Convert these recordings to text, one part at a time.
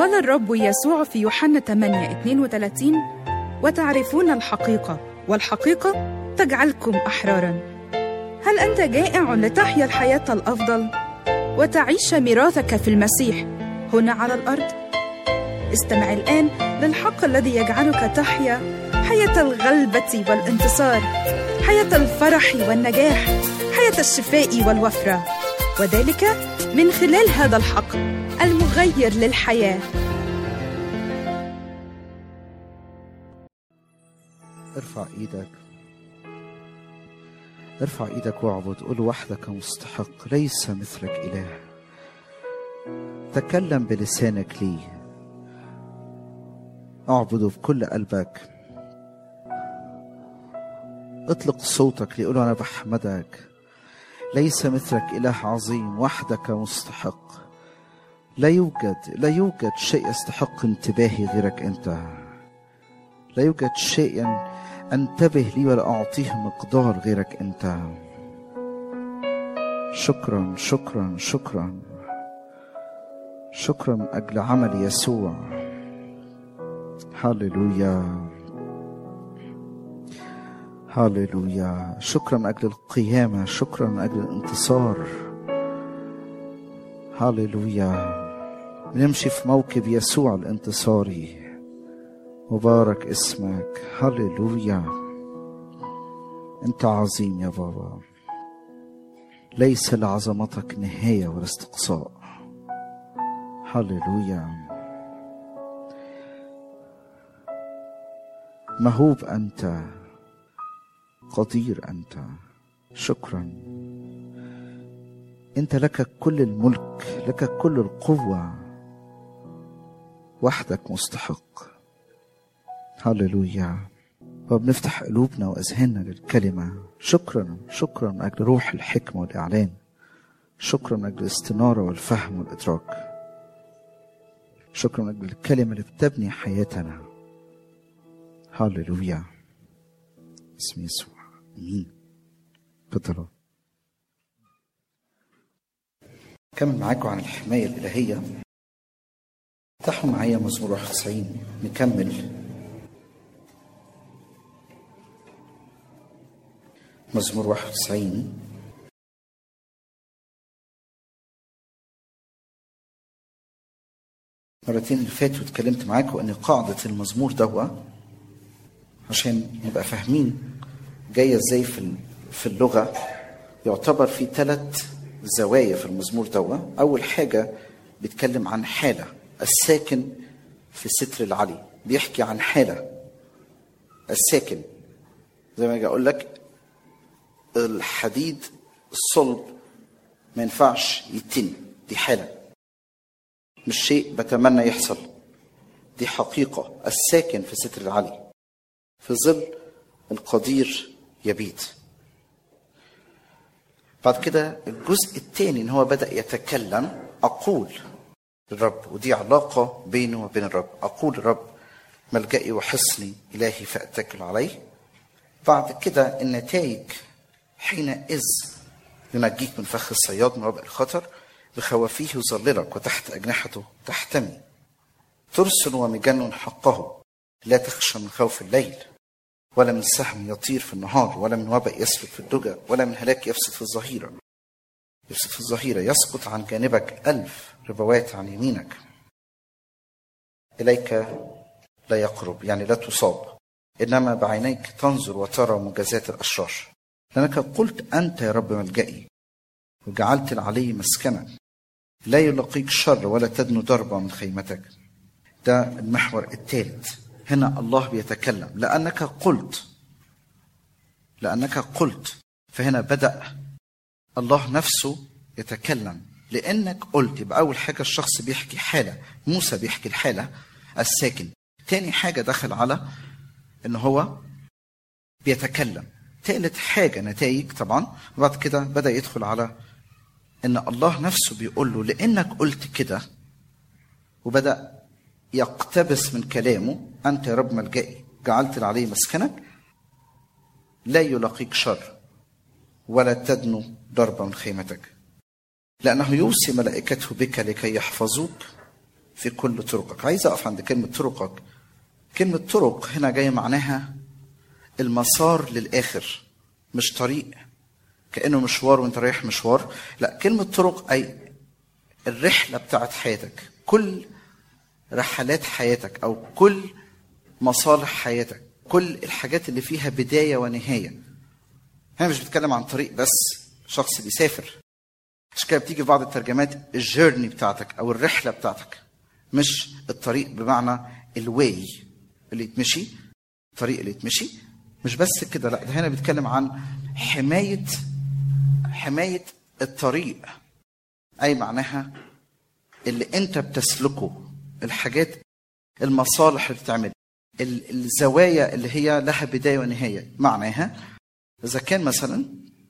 قال الرب يسوع في يوحنا 8 32 وتعرفون الحقيقة والحقيقة تجعلكم أحرارا هل أنت جائع لتحيا الحياة الأفضل وتعيش ميراثك في المسيح هنا على الأرض؟ استمع الآن للحق الذي يجعلك تحيا حياة الغلبة والانتصار حياة الفرح والنجاح حياة الشفاء والوفرة وذلك من خلال هذا الحق المغير للحياه ارفع ايدك ارفع ايدك واعبد قل وحدك مستحق ليس مثلك اله تكلم بلسانك لي اعبده بكل قلبك اطلق صوتك ليقول انا بحمدك ليس مثلك اله عظيم وحدك مستحق لا يوجد لا يوجد شيء يستحق انتباهي غيرك انت لا يوجد شيء انتبه لي ولا اعطيه مقدار غيرك انت شكرا شكرا شكرا شكرا من اجل عمل يسوع هللويا هللويا شكرا من اجل القيامه شكرا من اجل الانتصار هللويا نمشي في موكب يسوع الانتصاري مبارك اسمك هللويا انت عظيم يا بابا ليس لعظمتك نهايه ولا استقصاء هللويا مهوب انت قدير انت شكرا انت لك كل الملك لك كل القوه وحدك مستحق هللويا وبنفتح قلوبنا واذهاننا للكلمه شكرا شكرا من اجل روح الحكمه والاعلان شكرا من اجل الاستناره والفهم والادراك شكرا من اجل الكلمه اللي بتبني حياتنا هللويا اسم يسوع امين تفضلوا كمل معاكم عن الحمايه الالهيه افتحوا معايا مزمور 91 نكمل مزمور 91 مرتين اللي فاتوا اتكلمت معاكم ان قاعدة المزمور دوا عشان نبقى فاهمين جاية ازاي في في اللغة يعتبر في ثلاث زوايا في المزمور دوا أول حاجة بيتكلم عن حالة الساكن في ستر العلي بيحكي عن حالة الساكن زي ما اجي اقول لك الحديد الصلب ما ينفعش يتني دي حاله مش شيء بتمنى يحصل دي حقيقه الساكن في ستر العلي في ظل القدير يبيت بعد كده الجزء الثاني ان هو بدا يتكلم اقول للرب ودي علاقه بينه وبين الرب اقول الرب ملجئي وحصني الهي فاتكل عليه بعد كده النتائج حينئذ ينجيك من فخ الصياد من وباء الخطر بخوافيه يظللك وتحت أجنحته تحتمي ترسل ومجن حقه لا تخشى من خوف الليل ولا من سهم يطير في النهار ولا من وباء يسلك في الدجى ولا من هلاك يفسد في الظهيرة يفسد في الظهيرة يسقط عن جانبك ألف ربوات عن يمينك إليك لا يقرب يعني لا تصاب إنما بعينيك تنظر وترى مجازات الأشرار لأنك قلت أنت يا رب ملجئي وجعلت العلي مسكنا لا يلاقيك شر ولا تدنو ضربة من خيمتك ده المحور الثالث هنا الله بيتكلم لأنك قلت لأنك قلت فهنا بدأ الله نفسه يتكلم لأنك قلت يبقى أول حاجة الشخص بيحكي حالة موسى بيحكي الحالة الساكن تاني حاجة دخل على إن هو بيتكلم تالت حاجة نتائج طبعا وبعد كده بدأ يدخل على إن الله نفسه بيقول له لأنك قلت كده وبدأ يقتبس من كلامه أنت يا رب ملجئي جعلت العلي مسكنك لا يلاقيك شر ولا تدنو ضربة من خيمتك لأنه يوصي ملائكته بك لكي يحفظوك في كل طرقك عايز اقف عند كلمه طرقك كلمه طرق هنا جايه معناها المسار للاخر مش طريق كانه مشوار وانت رايح مشوار لا كلمه طرق اي الرحله بتاعت حياتك كل رحلات حياتك او كل مصالح حياتك كل الحاجات اللي فيها بدايه ونهايه هنا مش بتكلم عن طريق بس شخص بيسافر عشان كده بتيجي في بعض الترجمات الجيرني بتاعتك او الرحله بتاعتك مش الطريق بمعنى الواي اللي يتمشي الطريق اللي يتمشي مش بس كده لا ده هنا بيتكلم عن حمايه حمايه الطريق اي معناها اللي انت بتسلكه الحاجات المصالح اللي بتعمل ال- الزوايا اللي هي لها بدايه ونهايه معناها اذا كان مثلا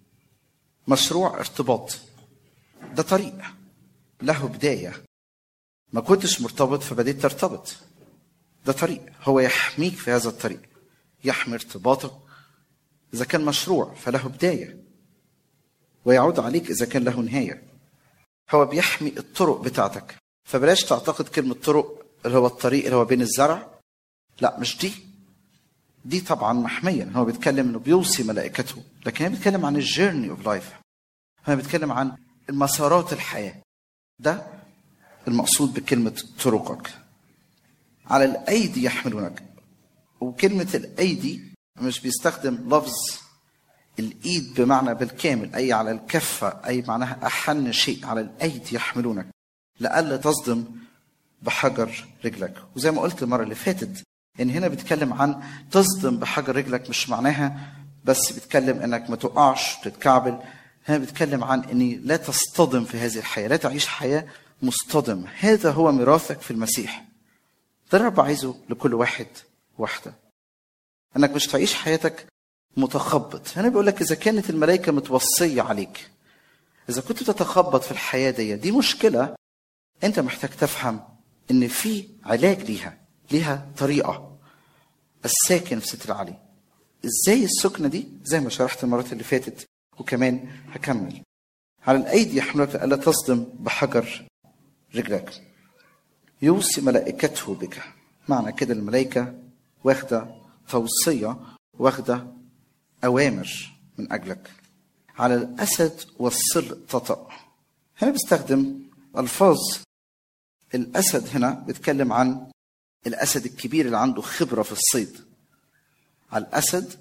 مشروع ارتباط ده طريق له بدايه ما كنتش مرتبط فبديت ترتبط ده طريق هو يحميك في هذا الطريق يحمي ارتباطك اذا كان مشروع فله بدايه ويعود عليك اذا كان له نهايه هو بيحمي الطرق بتاعتك فبلاش تعتقد كلمه طرق اللي هو الطريق اللي هو بين الزرع لا مش دي دي طبعا محمية هو بيتكلم انه بيوصي ملائكته لكن هي بيتكلم عن الجيرني اوف لايف هو بيتكلم عن المسارات الحياة ده المقصود بكلمة طرقك على الأيدي يحملونك وكلمة الأيدي مش بيستخدم لفظ الإيد بمعنى بالكامل أي على الكفة أي معناها أحن شيء على الأيدي يحملونك لألا تصدم بحجر رجلك وزي ما قلت المرة اللي فاتت ان هنا بيتكلم عن تصدم بحجر رجلك مش معناها بس بيتكلم انك ما تقعش تتكعبل هنا بيتكلم عن اني لا تصطدم في هذه الحياه لا تعيش حياه مصطدم هذا هو ميراثك في المسيح ده الرب عايزه لكل واحد واحده انك مش تعيش حياتك متخبط هنا بيقول لك اذا كانت الملائكه متوصيه عليك اذا كنت تتخبط في الحياه دي دي مشكله انت محتاج تفهم ان في علاج ليها ليها طريقه الساكن في ستر العلي ازاي السكنه دي زي ما شرحت المرات اللي فاتت وكمان هكمل على الايدي يحملك الا تصدم بحجر رجلك يوصي ملائكته بك معنى كده الملائكه واخده توصيه واخده اوامر من اجلك على الاسد والصل تطأ هنا بيستخدم الفاظ الاسد هنا بيتكلم عن الاسد الكبير اللي عنده خبره في الصيد على الاسد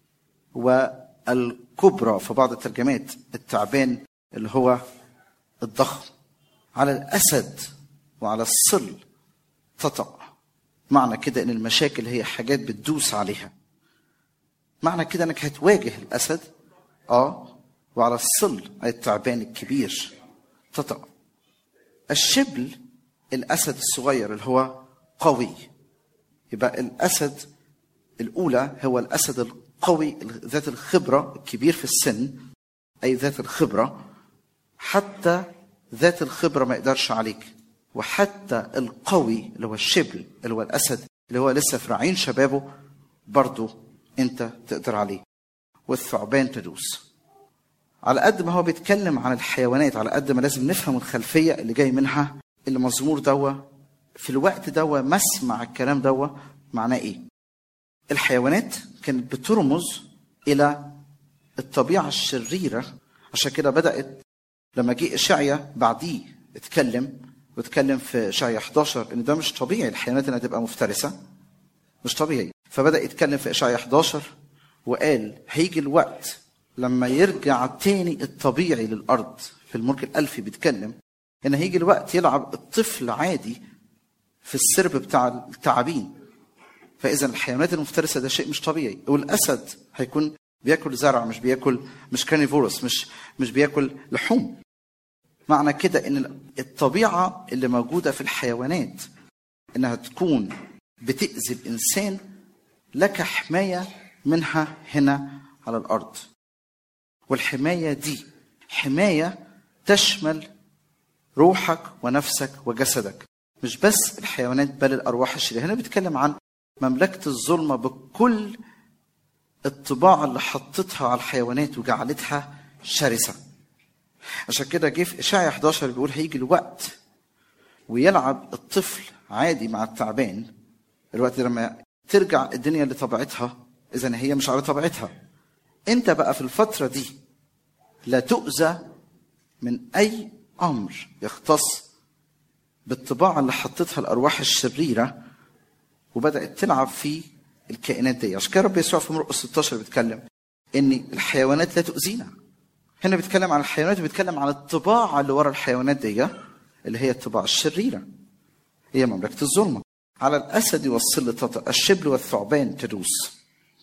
والكبرى في بعض الترجمات التعبان اللي هو الضخم على الاسد وعلى الصل تطأ معنى كده ان المشاكل هي حاجات بتدوس عليها معنى كده انك هتواجه الاسد اه وعلى الصل اي التعبان الكبير تطأ الشبل الاسد الصغير اللي هو قوي يبقى الاسد الاولى هو الاسد القوي ذات الخبره الكبير في السن اي ذات الخبره حتى ذات الخبره ما يقدرش عليك وحتى القوي اللي هو الشبل اللي هو الاسد اللي هو لسه في رعين شبابه برضه انت تقدر عليه والثعبان تدوس على قد ما هو بيتكلم عن الحيوانات على قد ما لازم نفهم الخلفيه اللي جاي منها المزمور دوا في الوقت دوا مسمع الكلام دوا معناه ايه الحيوانات كانت بترمز الى الطبيعه الشريره عشان كده بدات لما جه اشعيا بعديه اتكلم واتكلم في اشعيا 11 ان ده مش طبيعي الحيوانات انها تبقى مفترسه مش طبيعي فبدا يتكلم في اشعيا 11 وقال هيجي الوقت لما يرجع تاني الطبيعي للارض في الملك الالفي بيتكلم ان هيجي الوقت يلعب الطفل عادي في السرب بتاع التعابين فاذا الحيوانات المفترسه ده شيء مش طبيعي والاسد هيكون بياكل زرع مش بياكل مش كارنيفورس مش مش بياكل لحوم معنى كده ان الطبيعه اللي موجوده في الحيوانات انها تكون بتاذي الانسان لك حمايه منها هنا على الارض والحمايه دي حمايه تشمل روحك ونفسك وجسدك مش بس الحيوانات بل الارواح الشريره هنا بيتكلم عن مملكه الظلمه بكل الطباع اللي حطتها على الحيوانات وجعلتها شرسه عشان كده جه في اشعيا 11 بيقول هيجي الوقت ويلعب الطفل عادي مع التعبان الوقت لما ترجع الدنيا لطبيعتها اذا هي مش على طبيعتها انت بقى في الفتره دي لا تؤذى من اي امر يختص بالطباع اللي حطتها الارواح الشريره وبدات تلعب في الكائنات دي عشان كده رب يسوع في مرقس 16 بيتكلم ان الحيوانات لا تؤذينا هنا بيتكلم عن الحيوانات وبيتكلم عن الطباع اللي ورا الحيوانات دي اللي هي الطباع الشريره هي مملكه الظلمه على الاسد والسلطه الشبل والثعبان تدوس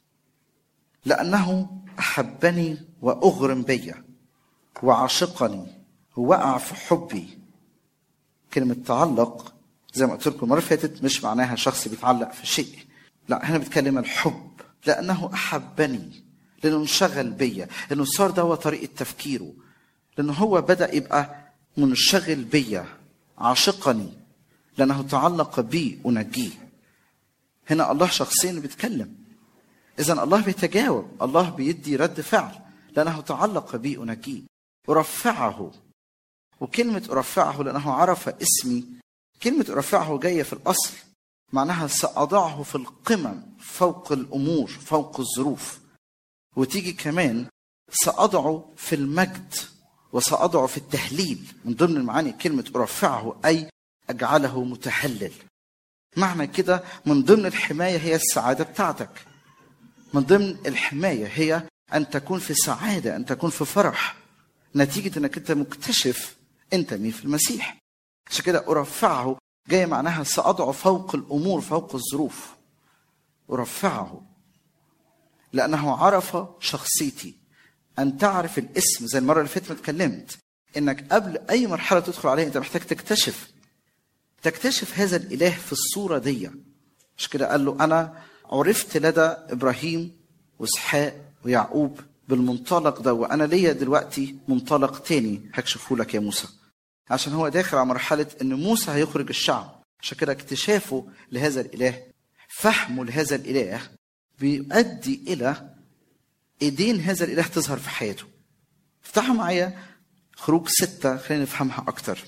لانه احبني واغرم بي وعاشقني ووقع في حبي كلمه تعلق زي ما قلت لكم المره اللي فاتت مش معناها شخص بيتعلق في شيء لا هنا بتكلم الحب لانه احبني لانه انشغل بيا لانه صار ده هو طريقه تفكيره لانه هو بدا يبقى منشغل بيا عاشقني لانه تعلق بي انجيه هنا الله شخصيا بيتكلم اذا الله بيتجاوب الله بيدي رد فعل لانه تعلق بي انجيه ارفعه وكلمه ارفعه لانه عرف اسمي كلمه ارفعه جايه في الاصل معناها ساضعه في القمم فوق الامور فوق الظروف وتيجي كمان ساضعه في المجد وساضعه في التهليل من ضمن المعاني كلمه ارفعه اي اجعله متهلل معنى كده من ضمن الحمايه هي السعاده بتاعتك من ضمن الحمايه هي ان تكون في سعاده ان تكون في فرح نتيجه انك انت مكتشف انت مين في المسيح عشان كده ارفعه جاي معناها ساضعه فوق الامور فوق الظروف ارفعه لانه عرف شخصيتي ان تعرف الاسم زي المره اللي فاتت ما اتكلمت انك قبل اي مرحله تدخل عليها انت محتاج تكتشف تكتشف هذا الاله في الصوره دي مش كده قال له انا عرفت لدى ابراهيم واسحاق ويعقوب بالمنطلق ده وانا ليا دلوقتي منطلق تاني هكشفه لك يا موسى عشان هو داخل على مرحله ان موسى هيخرج الشعب عشان كده اكتشافه لهذا الاله فهمه لهذا الاله بيؤدي الى ايدين هذا الاله تظهر في حياته افتحوا معايا خروج ستة خلينا نفهمها أكتر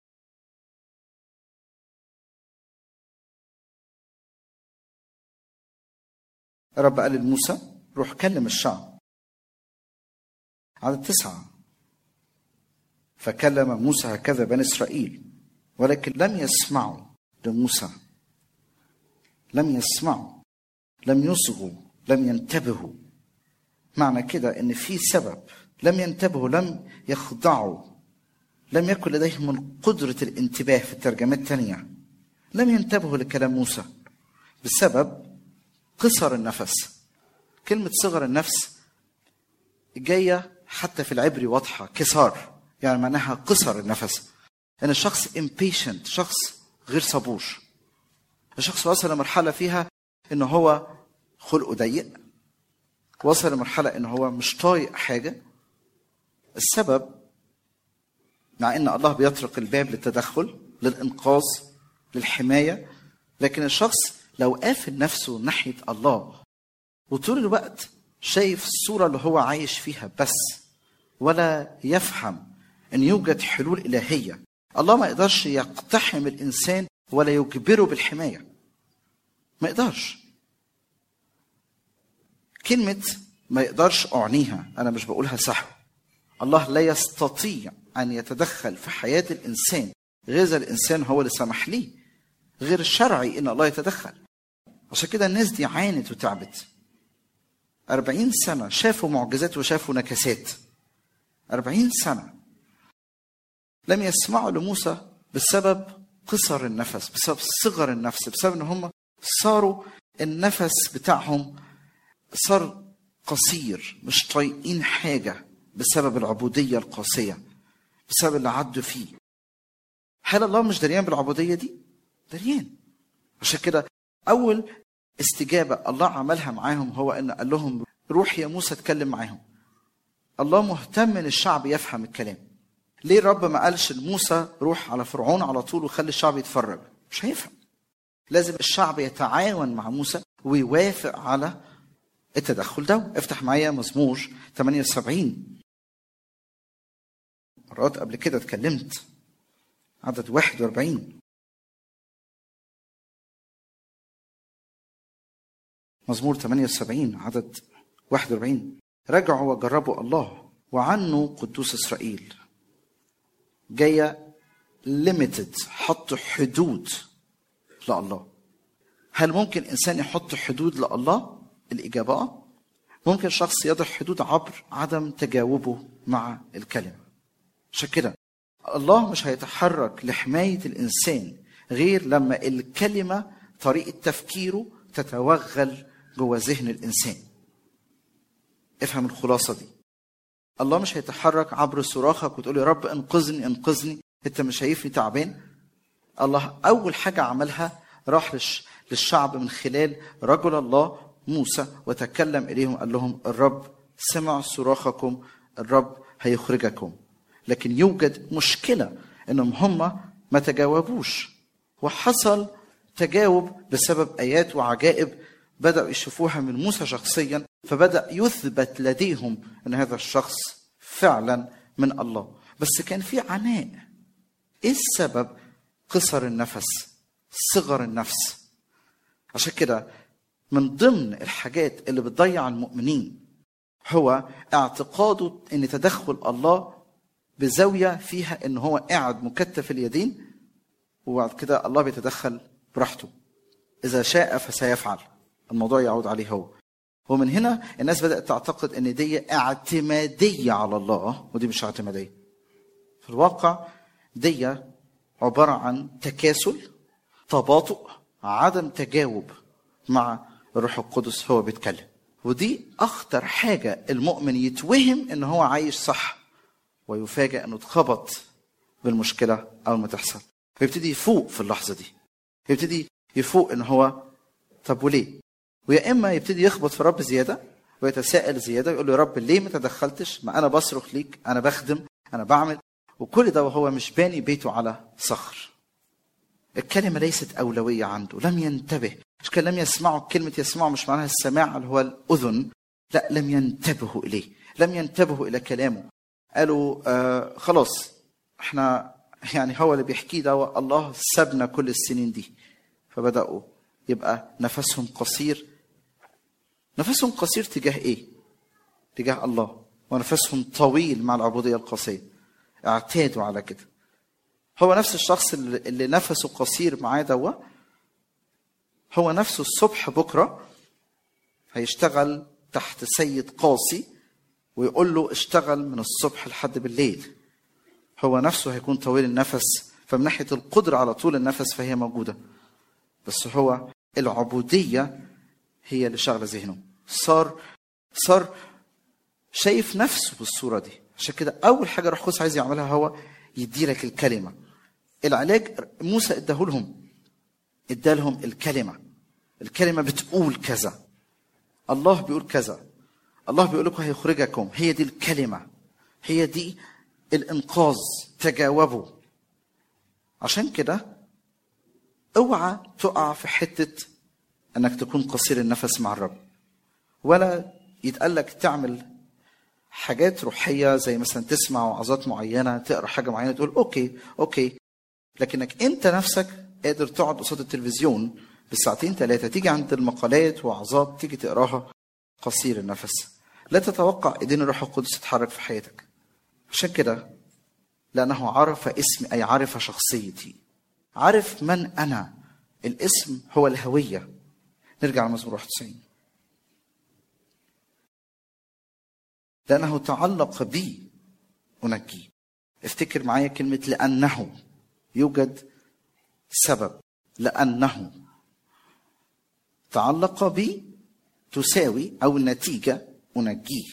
رب قال لموسى روح كلم الشعب عدد تسعة فكلم موسى هكذا بني إسرائيل ولكن لم يسمعوا لموسى لم يسمعوا لم يصغوا لم ينتبهوا معنى كده ان في سبب لم ينتبهوا لم يخضعوا لم يكن لديهم قدرة الانتباه في الترجمات الثانية لم ينتبهوا لكلام موسى بسبب قصر النفس كلمة صغر النفس جاية حتى في العبري واضحة كسار يعني معناها قصر النفس ان الشخص impatient شخص غير صبور الشخص وصل لمرحلة فيها ان هو خلقه ضيق وصل لمرحلة ان هو مش طايق حاجة السبب مع ان الله بيطرق الباب للتدخل للانقاذ للحماية لكن الشخص لو قافل نفسه ناحية الله وطول الوقت شايف الصورة اللي هو عايش فيها بس ولا يفهم ان يوجد حلول إلهية الله ما يقدرش يقتحم الإنسان ولا يجبره بالحماية ما يقدرش كلمة ما يقدرش أعنيها أنا مش بقولها سهو الله لا يستطيع أن يتدخل في حياة الإنسان غير إذا الإنسان هو اللي سمح ليه غير الشرعي إن الله يتدخل عشان كده الناس دي عانت وتعبت أربعين سنة شافوا معجزات وشافوا نكسات أربعين سنة لم يسمعوا لموسى بسبب قصر النفس بسبب صغر النفس بسبب ان هم صاروا النفس بتاعهم صار قصير مش طايقين حاجه بسبب العبوديه القاسيه بسبب اللي عدوا فيه هل الله مش دريان بالعبوديه دي دريان عشان كده اول استجابه الله عملها معاهم هو ان قال لهم روح يا موسى اتكلم معاهم الله مهتم ان الشعب يفهم الكلام ليه الرب ما قالش لموسى روح على فرعون على طول وخلي الشعب يتفرج مش هيفهم لازم الشعب يتعاون مع موسى ويوافق على التدخل ده افتح معايا مزمور 78 مرات قبل كده اتكلمت عدد 41 مزمور 78 عدد 41 رجعوا وجربوا الله وعنوا قدوس اسرائيل جايه ليميتد حط حدود لله هل ممكن انسان يحط حدود لله الاجابه اه ممكن شخص يضع حدود عبر عدم تجاوبه مع الكلمه عشان كده الله مش هيتحرك لحمايه الانسان غير لما الكلمه طريقه تفكيره تتوغل جوه ذهن الانسان افهم الخلاصه دي الله مش هيتحرك عبر صراخك وتقول يا رب انقذني انقذني انت مش شايفني تعبان الله اول حاجه عملها راح للشعب من خلال رجل الله موسى وتكلم اليهم قال لهم الرب سمع صراخكم الرب هيخرجكم لكن يوجد مشكله انهم هم ما تجاوبوش وحصل تجاوب بسبب ايات وعجائب بداوا يشوفوها من موسى شخصيا فبدا يثبت لديهم ان هذا الشخص فعلا من الله بس كان في عناء ايه السبب قصر النفس صغر النفس عشان كده من ضمن الحاجات اللي بتضيع المؤمنين هو اعتقاده ان تدخل الله بزاويه فيها ان هو قاعد مكتف اليدين وبعد كده الله بيتدخل براحته اذا شاء فسيفعل الموضوع يعود عليه هو ومن هنا الناس بدات تعتقد ان دي اعتماديه على الله ودي مش اعتماديه في الواقع دي عباره عن تكاسل تباطؤ عدم تجاوب مع الروح القدس هو بيتكلم ودي اخطر حاجه المؤمن يتوهم ان هو عايش صح ويفاجئ انه اتخبط بالمشكله اول ما تحصل فيبتدي يفوق في اللحظه دي يبتدي يفوق ان هو طب وليه ويا اما يبتدي يخبط في الرب زياده ويتساءل زياده ويقول له يا رب ليه ما تدخلتش ما انا بصرخ ليك انا بخدم انا بعمل وكل ده وهو مش باني بيته على صخر الكلمه ليست اولويه عنده لم ينتبه مش كان لم يسمعوا كلمه يسمعوا مش معناها السماع اللي هو الاذن لا لم ينتبهوا اليه لم ينتبهوا الى كلامه قالوا آه خلاص احنا يعني هو اللي بيحكيه ده الله سابنا كل السنين دي فبداوا يبقى نفسهم قصير نفسهم قصير تجاه ايه تجاه الله ونفسهم طويل مع العبوديه القاسيه اعتادوا على كده هو نفس الشخص اللي نفسه قصير معاه دوا هو نفسه الصبح بكره هيشتغل تحت سيد قاسي ويقول له اشتغل من الصبح لحد بالليل هو نفسه هيكون طويل النفس فمن ناحيه القدره على طول النفس فهي موجوده بس هو العبوديه هي اللي شغله ذهنه صار صار شايف نفسه بالصوره دي عشان كده اول حاجه روح القدس عايز يعملها هو يدي لك الكلمه العلاج موسى اداهولهم ادالهم الكلمه الكلمه بتقول كذا الله بيقول كذا الله بيقول لكم هيخرجكم هي دي الكلمه هي دي الانقاذ تجاوبوا عشان كده اوعى تقع في حته انك تكون قصير النفس مع الرب ولا يتقال لك تعمل حاجات روحيه زي مثلا تسمع وعظات معينه تقرا حاجه معينه تقول اوكي اوكي لكنك انت نفسك قادر تقعد قصاد التلفزيون بالساعتين ثلاثه تيجي عند المقالات وعظات تيجي تقراها قصير النفس لا تتوقع ايدين الروح القدس تتحرك في حياتك عشان كده لانه عرف اسمي اي عرف شخصيتي عرف من انا الاسم هو الهويه نرجع لمزمور 91 لأنه تعلق بي أنجيه افتكر معايا كلمة لأنه يوجد سبب لأنه تعلق بي تساوي أو النتيجة أنجيه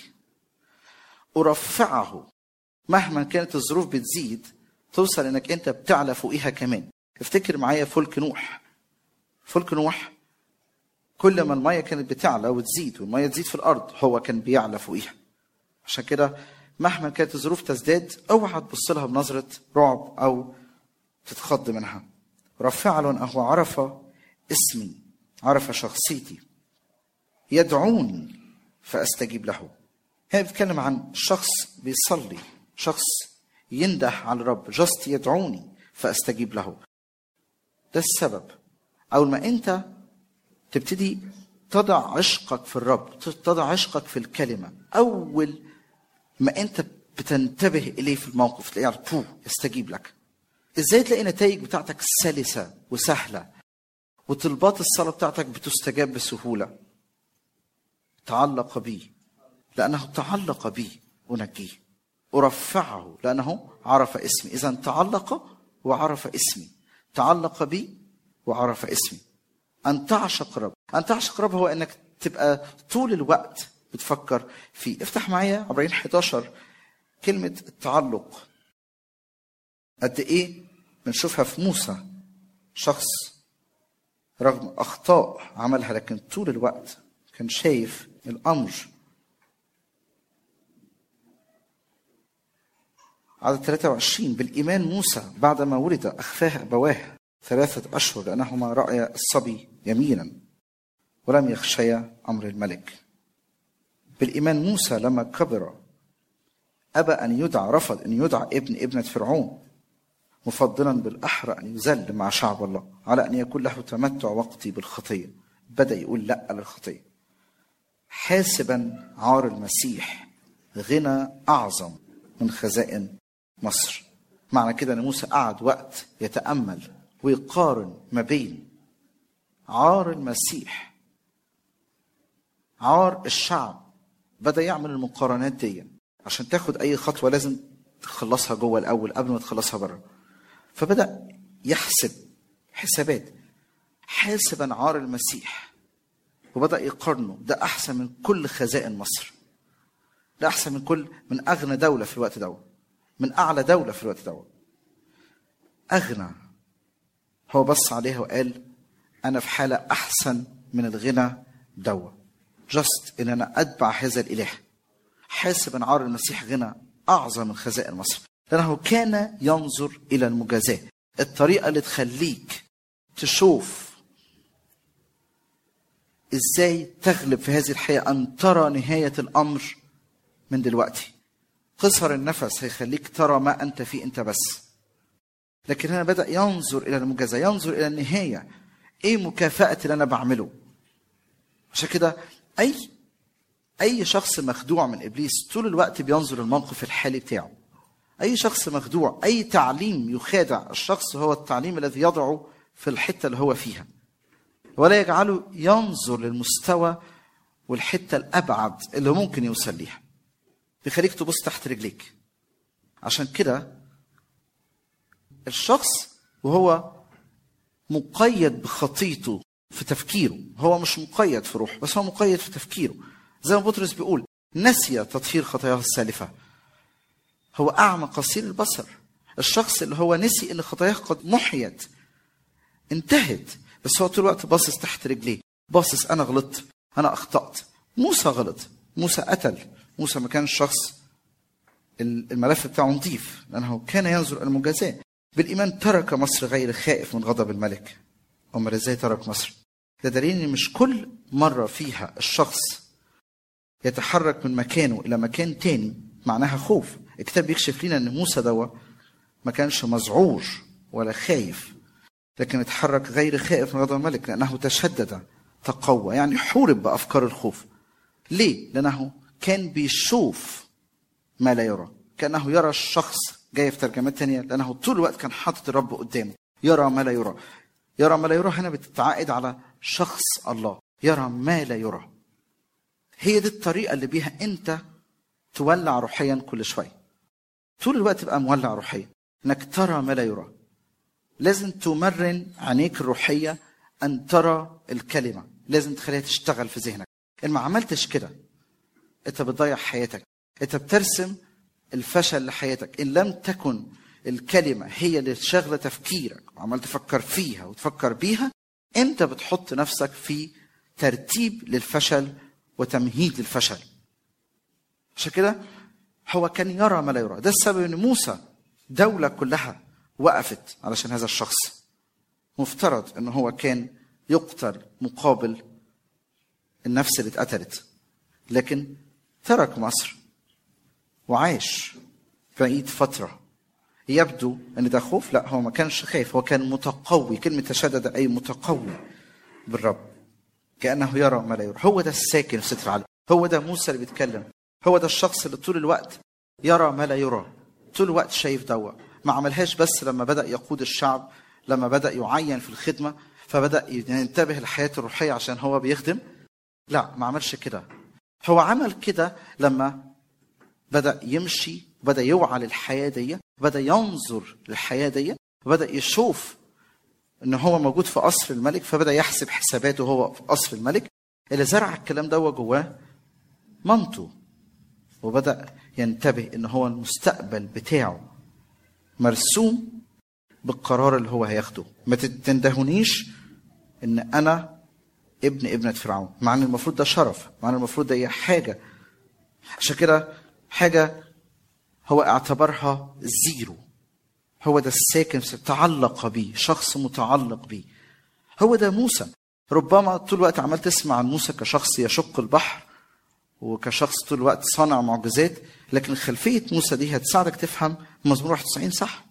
أرفعه مهما كانت الظروف بتزيد توصل انك انت بتعلى فوقيها كمان افتكر معايا فلك نوح فلك نوح كل ما المية كانت بتعلى وتزيد والمية تزيد في الأرض هو كان بيعلى فوقيها عشان كده مهما كانت الظروف تزداد اوعى تبص لها بنظرة رعب أو تتخض منها رفع له أنه عرف اسمي عرف شخصيتي يدعوني فأستجيب له هنا بيتكلم عن شخص بيصلي شخص ينده على الرب جاست يدعوني فأستجيب له ده السبب أول ما أنت تبتدي تضع عشقك في الرب تضع عشقك في الكلمة أول ما أنت بتنتبه إليه في الموقف تلاقيه على طول يستجيب لك إزاي تلاقي النتائج بتاعتك سلسة وسهلة وطلبات الصلاة بتاعتك بتستجاب بسهولة تعلق بي لأنه تعلق بي أنجيه أرفعه لأنه عرف اسمي إذا تعلق وعرف اسمي تعلق بي وعرف اسمي أن تعشق رب أن تعشق رب هو أنك تبقى طول الوقت بتفكر فيه افتح معايا عبرين 11 كلمة التعلق قد إيه بنشوفها في موسى شخص رغم أخطاء عملها لكن طول الوقت كان شايف الأمر عدد 23 بالإيمان موسى بعدما ولد أخفاه أبواه ثلاثة أشهر لأنهما رأيا الصبي يمينا ولم يخشيا أمر الملك بالإيمان موسى لما كبر أبى أن يدعى رفض أن يدعى ابن ابنة فرعون مفضلا بالأحرى أن يذل مع شعب الله على أن يكون له تمتع وقتي بالخطية بدأ يقول لا للخطية حاسبا عار المسيح غنى أعظم من خزائن مصر معنى كده أن موسى قعد وقت يتأمل ويقارن ما بين عار المسيح عار الشعب بدأ يعمل المقارنات دي عشان تاخد أي خطوة لازم تخلصها جوه الأول قبل ما تخلصها بره فبدأ يحسب حسابات حاسبا عار المسيح وبدأ يقارنه ده أحسن من كل خزائن مصر ده أحسن من كل من أغنى دولة في الوقت ده من أعلى دولة في الوقت ده أغنى هو بص عليها وقال أنا في حالة أحسن من الغنى دوا جست إن أنا أتبع هذا الإله حاسبا عار المسيح غنى أعظم من خزائن مصر لأنه كان ينظر إلى المجازاة الطريقة اللي تخليك تشوف ازاي تغلب في هذه الحياة أن ترى نهاية الأمر من دلوقتي قصر النفس هيخليك ترى ما أنت فيه أنت بس لكن هنا بدأ ينظر إلى المجازاة ينظر إلى النهاية إيه مكافأة اللي أنا بعمله عشان كده أي أي شخص مخدوع من إبليس طول الوقت بينظر الموقف الحالي بتاعه أي شخص مخدوع أي تعليم يخادع الشخص هو التعليم الذي يضعه في الحتة اللي هو فيها ولا يجعله ينظر للمستوى والحتة الأبعد اللي ممكن يوصل ليها بيخليك تبص تحت رجليك عشان كده الشخص وهو مقيد بخطيته في تفكيره هو مش مقيد في روحه بس هو مقيد في تفكيره زي ما بطرس بيقول نسي تطهير خطاياه السالفة هو أعمى قصير البصر الشخص اللي هو نسي ان خطاياه قد محيت انتهت بس هو طول الوقت باصص تحت رجليه باصص انا غلطت انا اخطات موسى غلط موسى قتل موسى ما كانش شخص الملف بتاعه نظيف لانه كان ينظر الى المجازاه بالايمان ترك مصر غير خائف من غضب الملك امال ازاي ترك مصر ده دليل ان مش كل مره فيها الشخص يتحرك من مكانه الى مكان تاني معناها خوف الكتاب بيكشف لنا ان موسى دوا ما كانش مذعور ولا خايف لكن اتحرك غير خائف من غضب الملك لانه تشدد تقوى يعني حورب بافكار الخوف ليه لانه كان بيشوف ما لا يرى كانه يرى الشخص جاي في ترجمات تانية لانه طول الوقت كان حاطط الرب قدامه يرى ما لا يرى يرى ما لا يرى هنا بتتعائد على شخص الله يرى ما لا يرى هي دي الطريقه اللي بيها انت تولع روحيا كل شويه طول الوقت تبقى مولع روحيا انك ترى ما لا يرى لازم تمرن عينيك الروحيه ان ترى الكلمه لازم تخليها تشتغل في ذهنك ان ما عملتش كده انت بتضيع حياتك انت بترسم الفشل لحياتك ان لم تكن الكلمه هي اللي شاغله تفكيرك وعمال تفكر فيها وتفكر بيها انت بتحط نفسك في ترتيب للفشل وتمهيد للفشل عشان كده هو كان يرى ما لا يرى ده السبب ان موسى دولة كلها وقفت علشان هذا الشخص مفترض ان هو كان يقتل مقابل النفس اللي اتقتلت لكن ترك مصر وعاش بقيت فترة يبدو ان ده خوف لا هو ما كانش خايف هو كان متقوي كلمة تشدد اي متقوي بالرب كانه يرى ما لا يرى هو ده الساكن في ستر العلي هو ده موسى اللي بيتكلم هو ده الشخص اللي طول الوقت يرى ما لا يرى طول الوقت شايف دوا ما عملهاش بس لما بدا يقود الشعب لما بدا يعين في الخدمه فبدا ينتبه لحياته الروحيه عشان هو بيخدم لا ما عملش كده هو عمل كده لما بدا يمشي بدا يوعى للحياه دي بدا ينظر للحياه دي بدا يشوف ان هو موجود في قصر الملك فبدا يحسب حساباته هو في قصر الملك اللي زرع الكلام ده جواه مامته وبدا ينتبه ان هو المستقبل بتاعه مرسوم بالقرار اللي هو هياخده ما تندهونيش ان انا ابن ابنة فرعون مع ان المفروض ده شرف مع ان المفروض ده هي حاجة عشان كده حاجة هو اعتبرها زيرو هو ده الساكن تعلق بيه شخص متعلق بيه هو ده موسى ربما طول الوقت عمال تسمع عن موسى كشخص يشق البحر وكشخص طول الوقت صانع معجزات لكن خلفية موسى دي هتساعدك تفهم مزمور 91 صح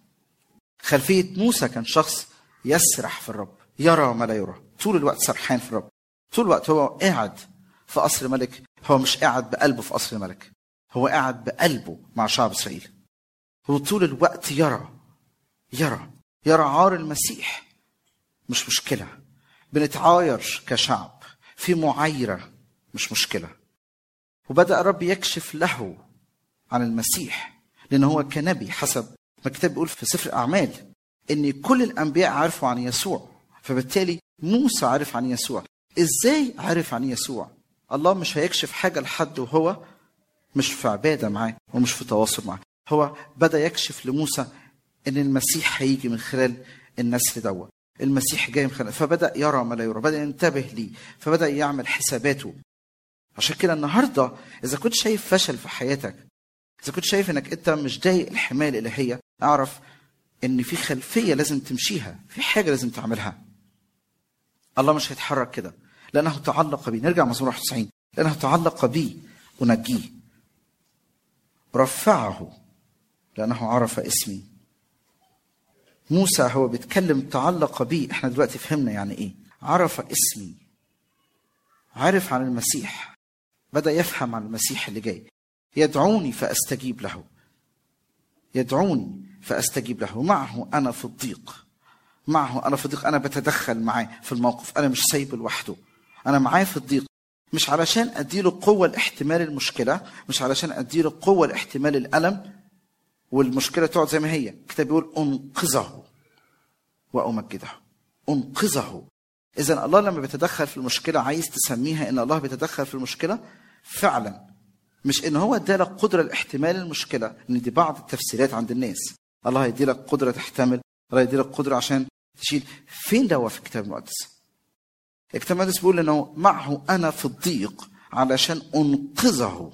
خلفية موسى كان شخص يسرح في الرب يرى ما لا يرى طول الوقت سرحان في الرب طول الوقت هو قاعد في قصر ملك هو مش قاعد بقلبه في قصر الملك هو قاعد بقلبه مع شعب اسرائيل هو طول الوقت يرى يرى يرى عار المسيح مش مشكله بنتعاير كشعب في معايره مش مشكله وبدا الرب يكشف له عن المسيح لان هو كنبي حسب ما الكتاب بيقول في سفر الاعمال ان كل الانبياء عرفوا عن يسوع فبالتالي موسى عرف عن يسوع ازاي عرف عن يسوع الله مش هيكشف حاجه لحد وهو مش في عباده معاه ومش في تواصل معاه هو بدا يكشف لموسى ان المسيح هيجي من خلال النسل دوت المسيح جاي من خلال فبدا يرى ما لا يرى بدا ينتبه ليه فبدا يعمل حساباته عشان كده النهارده اذا كنت شايف فشل في حياتك اذا كنت شايف انك انت مش ضايق الحمايه الالهيه اعرف ان في خلفيه لازم تمشيها في حاجه لازم تعملها الله مش هيتحرك كده لانه تعلق بي نرجع مزمور 91 لانه تعلق بي انجيه رفعه لانه عرف اسمي موسى هو بيتكلم تعلق بي احنا دلوقتي فهمنا يعني ايه عرف اسمي عرف عن المسيح بدا يفهم عن المسيح اللي جاي يدعوني فاستجيب له يدعوني فاستجيب له معه انا في الضيق معه انا في الضيق انا بتدخل معاه في الموقف انا مش سايبه لوحده انا معاه في الضيق مش علشان اديله قوه لاحتمال المشكله مش علشان اديله قوه لاحتمال الالم والمشكله تقعد زي ما هي الكتاب بيقول انقذه وامجده انقذه اذا الله لما بيتدخل في المشكله عايز تسميها ان الله بيتدخل في المشكله فعلا مش ان هو ادالك قدره لاحتمال المشكله ان دي بعض التفسيرات عند الناس الله يدي لك قدره تحتمل الله يدي لك قدره عشان تشيل فين ده في الكتاب المقدس الكتاب المقدس بيقول انه معه انا في الضيق علشان انقذه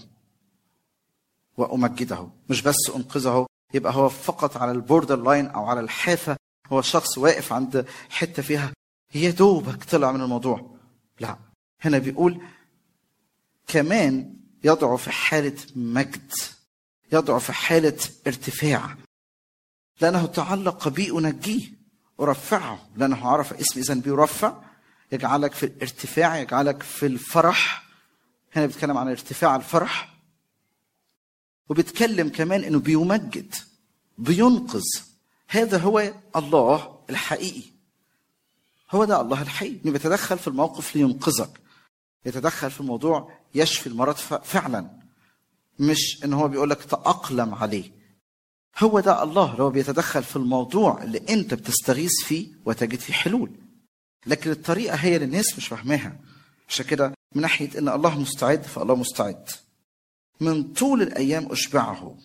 وامجده مش بس انقذه يبقى هو فقط على البوردر لاين او على الحافه هو شخص واقف عند حته فيها يا دوبك طلع من الموضوع لا هنا بيقول كمان يضع في حالة مجد يضع في حالة ارتفاع لأنه تعلق بي أنجيه أرفعه لأنه عرف اسمي إذا بيرفع يجعلك في الارتفاع يجعلك في الفرح هنا بيتكلم عن ارتفاع الفرح وبيتكلم كمان انه بيمجد بينقذ هذا هو الله الحقيقي هو ده الله الحقيقي انه بيتدخل في الموقف لينقذك يتدخل في الموضوع يشفي المرض فعلا مش ان هو بيقول لك تأقلم عليه هو ده الله اللي هو بيتدخل في الموضوع اللي انت بتستغيث فيه وتجد فيه حلول لكن الطريقه هي اللي الناس مش فاهماها عشان كده من ناحيه ان الله مستعد فالله مستعد من طول الايام اشبعه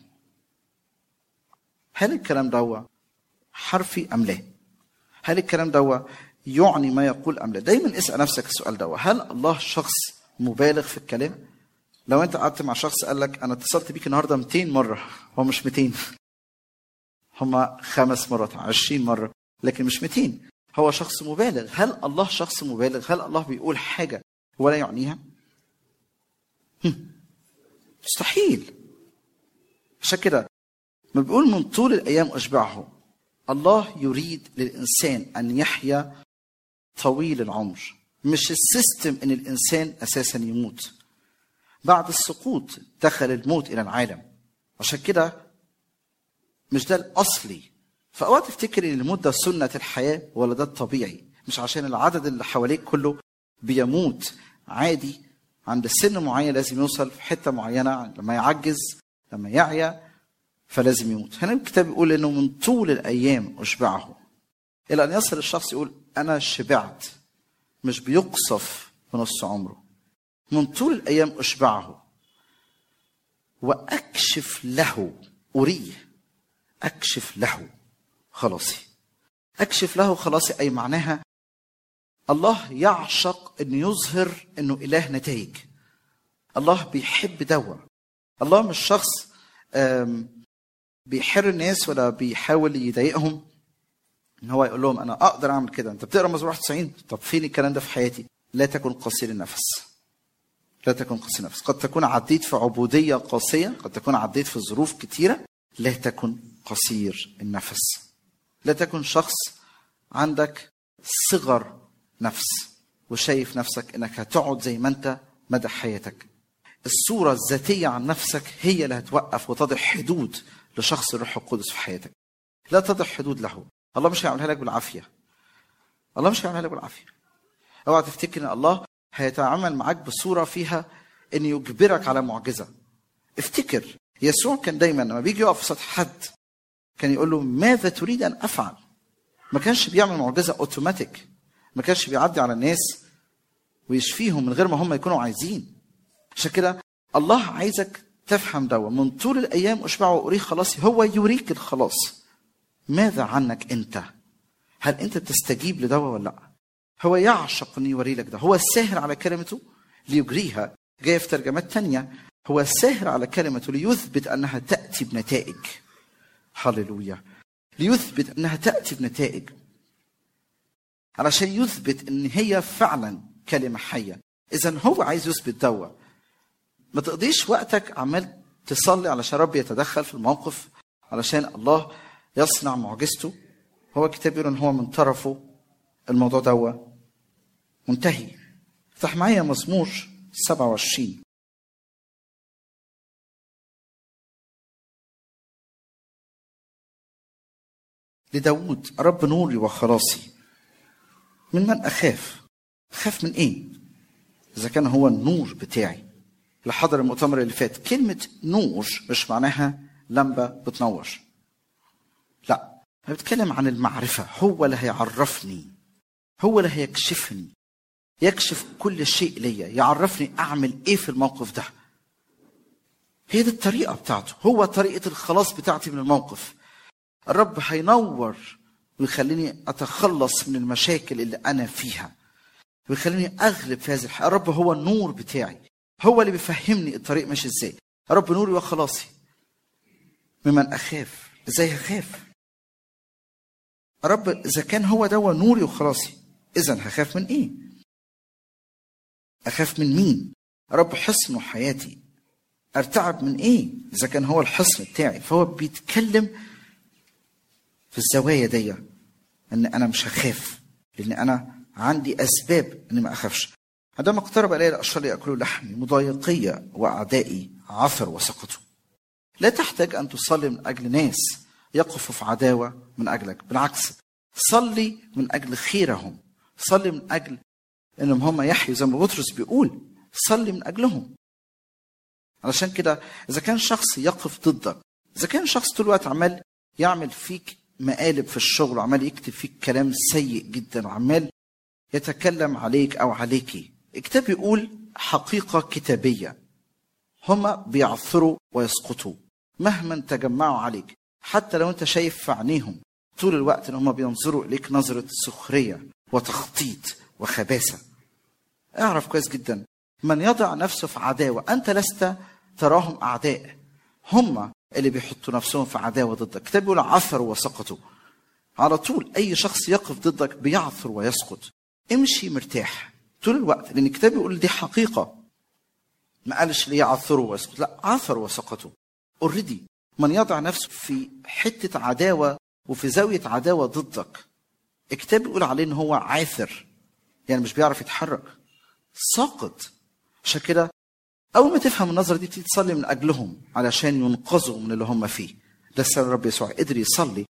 هل الكلام ده حرفي ام لا هل الكلام ده يعني ما يقول ام لا دايما اسال نفسك السؤال ده هل الله شخص مبالغ في الكلام لو انت قعدت مع شخص قال لك انا اتصلت بيك النهارده 200 مره هو مش 200 هما خمس مرات 20 مره لكن مش 200 هو شخص مبالغ هل الله شخص مبالغ هل الله بيقول حاجه ولا يعنيها مستحيل عشان كده ما بيقول من طول الايام اشبعه الله يريد للانسان ان يحيا طويل العمر مش السيستم ان الانسان اساسا يموت بعد السقوط دخل الموت الى العالم عشان كده مش ده الاصلي فاوقات تفتكر ان الموت ده سنه الحياه ولا ده الطبيعي مش عشان العدد اللي حواليك كله بيموت عادي عند سن معين لازم يوصل في حته معينه لما يعجز لما يعيا فلازم يموت هنا الكتاب بيقول انه من طول الايام اشبعه الى ان يصل الشخص يقول انا شبعت مش بيقصف بنص عمره من طول الايام اشبعه واكشف له اريه اكشف له خلاصي اكشف له خلاصي اي معناها الله يعشق انه يظهر انه اله نتائج الله بيحب دوا الله مش شخص بيحر الناس ولا بيحاول يضايقهم ان هو يقول لهم انا اقدر اعمل كده انت بتقرا مزمور 91 طب فين الكلام ده في حياتي لا تكن قصير النفس لا تكن قصير النفس قد تكون عديت في عبوديه قاسيه قد تكون عديت في ظروف كتيره لا تكن قصير النفس لا تكن شخص عندك صغر نفس وشايف نفسك انك هتقعد زي ما انت مدى حياتك الصورة الذاتية عن نفسك هي اللي هتوقف وتضع حدود لشخص الروح القدس في حياتك لا تضع حدود له الله مش هيعملها لك بالعافية الله مش هيعملها لك بالعافية اوعى تفتكر ان الله هيتعامل معاك بصورة فيها ان يجبرك على معجزة افتكر يسوع كان دايما لما بيجي يقف في سطح حد كان يقول له ماذا تريد ان افعل ما كانش بيعمل معجزة اوتوماتيك ما كانش بيعدي على الناس ويشفيهم من غير ما هم يكونوا عايزين عشان كده الله عايزك تفهم ده من طول الايام اشبعه واريه خلاصي هو يريك الخلاص ماذا عنك انت هل انت تستجيب لدوا ولا لا هو يعشق ان يوري لك ده هو الساهر على كلمته ليجريها جايه في ترجمات تانية هو الساهر على كلمته ليثبت انها تاتي بنتائج هللويا ليثبت انها تاتي بنتائج علشان يثبت ان هي فعلا كلمه حيه اذا هو عايز يثبت دوا ما تقضيش وقتك عمال تصلي علشان رب يتدخل في الموقف علشان الله يصنع معجزته هو الكتاب بيقول ان هو من طرفه الموضوع دوا منتهي افتح معايا مزمور 27 لداود رب نوري وخلاصي من من أخاف أخاف من إيه إذا كان هو النور بتاعي اللي حضر المؤتمر اللي فات كلمة نور مش معناها لمبة بتنور لا أنا بتكلم عن المعرفة هو اللي هيعرفني هو اللي هيكشفني يكشف كل شيء ليا يعرفني أعمل إيه في الموقف ده هي دي الطريقة بتاعته هو طريقة الخلاص بتاعتي من الموقف الرب هينور ويخليني اتخلص من المشاكل اللي انا فيها ويخليني اغلب في هذه الحياه الرب هو النور بتاعي هو اللي بيفهمني الطريق ماشي ازاي رب نوري وخلاصي ممن اخاف ازاي هخاف رب اذا كان هو ده نوري وخلاصي اذا هخاف من ايه اخاف من مين رب حصن حياتي ارتعب من ايه اذا كان هو الحصن بتاعي فهو بيتكلم في الزوايا دي ان انا مش هخاف لان انا عندي اسباب اني ما اخافش عندما اقترب الي الاشرار ياكلوا لحمي مضايقي واعدائي عثر وسقطوا لا تحتاج ان تصلي من اجل ناس يقفوا في عداوه من اجلك بالعكس صلي من اجل خيرهم صلي من اجل انهم هم يحيوا زي ما بطرس بيقول صلي من اجلهم علشان كده اذا كان شخص يقف ضدك اذا كان شخص طول الوقت عمال يعمل فيك مقالب في الشغل وعمال يكتب فيك كلام سيء جدا وعمال يتكلم عليك او عليكي الكتاب يقول حقيقه كتابيه هما بيعثروا ويسقطوا مهما تجمعوا عليك حتى لو انت شايف في عينيهم طول الوقت ان هما بينظروا اليك نظره سخريه وتخطيط وخباثه اعرف كويس جدا من يضع نفسه في عداوه انت لست تراهم اعداء هم اللي بيحطوا نفسهم في عداوه ضدك الكتاب بيقول عثروا وسقطوا على طول اي شخص يقف ضدك بيعثر ويسقط امشي مرتاح طول الوقت لان الكتاب بيقول دي حقيقه ما قالش ليه عثروا ويسقط لا عثروا وسقطوا اوريدي من يضع نفسه في حته عداوه وفي زاويه عداوه ضدك الكتاب بيقول عليه ان هو عاثر يعني مش بيعرف يتحرك ساقط عشان كده اول ما تفهم النظره دي تبتدي تصلي من اجلهم علشان ينقذوا من اللي هم فيه ده السبب الرب يسوع قدر يصلي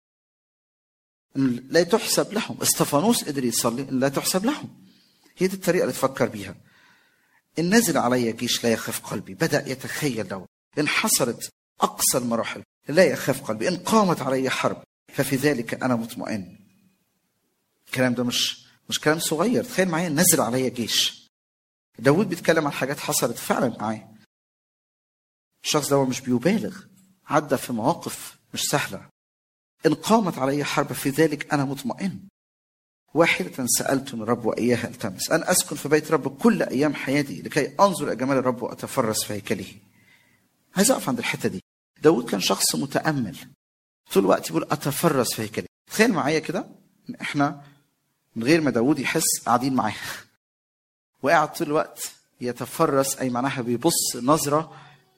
إن لا تحسب لهم استفانوس قدر يصلي إن لا تحسب لهم هي دي الطريقه اللي تفكر بيها ان نزل علي جيش لا يخاف قلبي بدا يتخيل ده ان حصلت اقصى المراحل لا يخاف قلبي ان قامت علي حرب ففي ذلك انا مطمئن الكلام ده مش مش كلام صغير تخيل معايا نزل علي جيش داود بيتكلم عن حاجات حصلت فعلا معاه الشخص ده مش بيبالغ عدى في مواقف مش سهله ان قامت علي حرب في ذلك انا مطمئن واحدة سألت من الرب وإياها التمس أن أسكن في بيت رب كل أيام حياتي لكي أنظر إلى جمال الرب وأتفرس في هيكله عايز أقف عند الحتة دي داود كان شخص متأمل طول الوقت يقول أتفرس في هيكله تخيل معايا كده إن إحنا من غير ما داود يحس قاعدين معاه وقاعد طول الوقت يتفرس أي معناها بيبص نظرة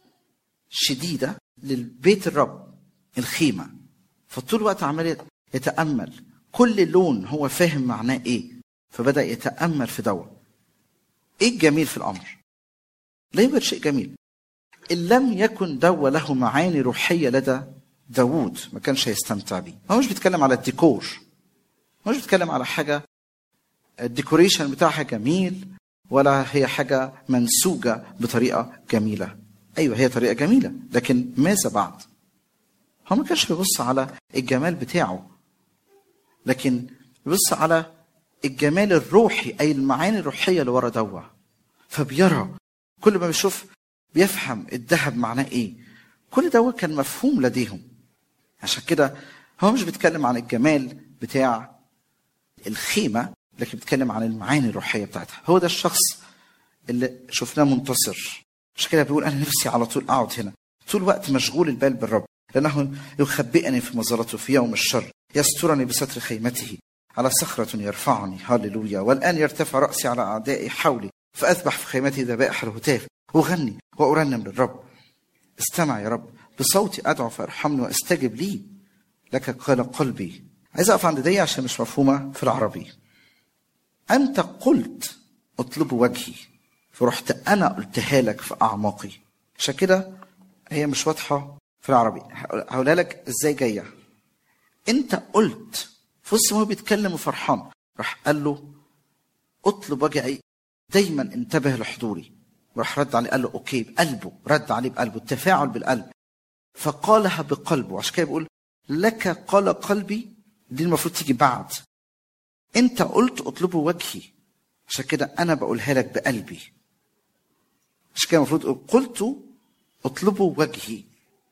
شديدة للبيت الرب الخيمة فطول الوقت عمال يتأمل كل لون هو فاهم معناه ايه فبدا يتامل في دوا ايه الجميل في الامر لا يوجد شيء جميل ان لم يكن دوا له معاني روحيه لدى داوود ما كانش هيستمتع بيه هو مش بيتكلم على الديكور هو مش بيتكلم على حاجه الديكوريشن بتاعها جميل ولا هي حاجه منسوجه بطريقه جميله ايوه هي طريقه جميله لكن ماذا بعد هو ما كانش بيبص على الجمال بتاعه لكن بيبص على الجمال الروحي اي المعاني الروحيه اللي ورا دوا فبيرى كل ما بيشوف بيفهم الذهب معناه ايه كل دوا كان مفهوم لديهم عشان كده هو مش بيتكلم عن الجمال بتاع الخيمه لكن بيتكلم عن المعاني الروحيه بتاعتها هو ده الشخص اللي شفناه منتصر عشان كده بيقول انا نفسي على طول اقعد هنا طول الوقت مشغول البال بالرب لانه يخبئني في مظلته في يوم الشر يسترني بستر خيمته على صخرة يرفعني هللويا والآن يرتفع رأسي على أعدائي حولي فأذبح في خيمتي ذبائح الهتاف أغني وأرنم للرب استمع يا رب بصوتي أدعو فارحمني واستجب لي لك قال قلبي عايز أقف عند دي عشان مش مفهومة في العربي أنت قلت اطلبوا وجهي فرحت أنا قلتها لك في أعماقي عشان كده هي مش واضحة في العربي هقولها لك ازاي جايه انت قلت بص هو بيتكلم وفرحان راح قال له اطلب وجهي دايما انتبه لحضوري راح رد عليه قال له اوكي بقلبه رد عليه بقلبه التفاعل بالقلب فقالها بقلبه عشان كده بيقول لك قال قلبي دي المفروض تيجي بعد انت قلت اطلبوا وجهي عشان كده انا بقولها لك بقلبي عشان كده المفروض قلت اطلبوا وجهي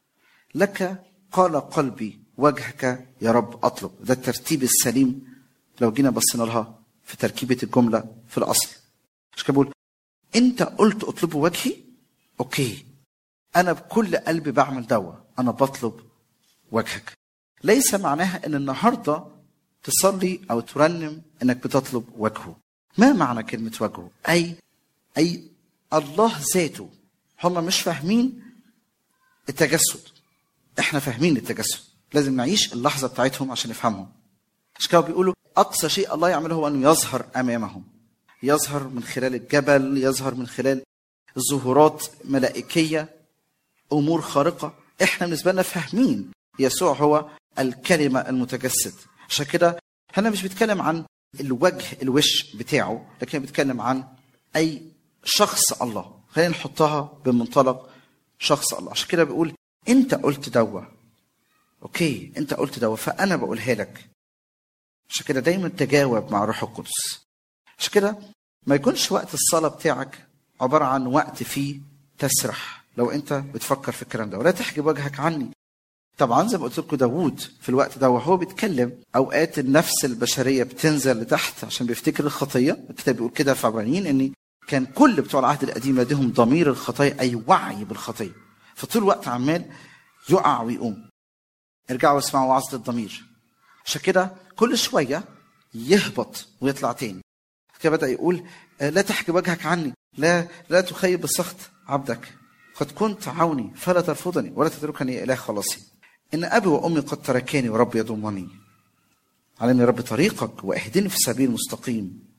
لك قال قلبي وجهك يا رب اطلب ده الترتيب السليم لو جينا بصينا لها في تركيبه الجمله في الاصل مش كده بقول انت قلت اطلبوا وجهي اوكي انا بكل قلبي بعمل دوا انا بطلب وجهك ليس معناها ان النهارده تصلي او ترنم انك بتطلب وجهه ما معنى كلمه وجهه اي اي الله ذاته هم مش فاهمين التجسد احنا فاهمين التجسد لازم نعيش اللحظه بتاعتهم عشان نفهمهم عشان كده بيقولوا اقصى شيء الله يعمله هو انه يظهر امامهم يظهر من خلال الجبل يظهر من خلال ظهورات ملائكيه امور خارقه احنا بالنسبه لنا فاهمين يسوع هو الكلمه المتجسد عشان كده هنا مش بيتكلم عن الوجه الوش بتاعه لكن بيتكلم عن اي شخص الله خلينا نحطها بمنطلق شخص الله عشان كده بيقول انت قلت دوا اوكي انت قلت دوا فانا بقولها لك عشان كده دايما تجاوب مع الروح القدس عشان كده ما يكونش وقت الصلاه بتاعك عباره عن وقت فيه تسرح لو انت بتفكر في الكلام ده ولا تحجب وجهك عني طبعا زي ما قلت لكم داوود في الوقت ده وهو بيتكلم اوقات النفس البشريه بتنزل لتحت عشان بيفتكر الخطيه الكتاب بيقول كده في عبرانيين ان كان كل بتوع العهد القديم لديهم ضمير الخطيه اي وعي بالخطيه فطول الوقت عمال يقع ويقوم ارجعوا اسمعوا وعظة الضمير عشان كده كل شوية يهبط ويطلع تاني كده بدأ يقول لا تحجب وجهك عني لا لا تخيب السخط عبدك قد كنت عوني فلا ترفضني ولا تتركني يا إله خلاصي إن أبي وأمي قد تركاني ورب يضمني علمني رب طريقك واهدني في السبيل المستقيم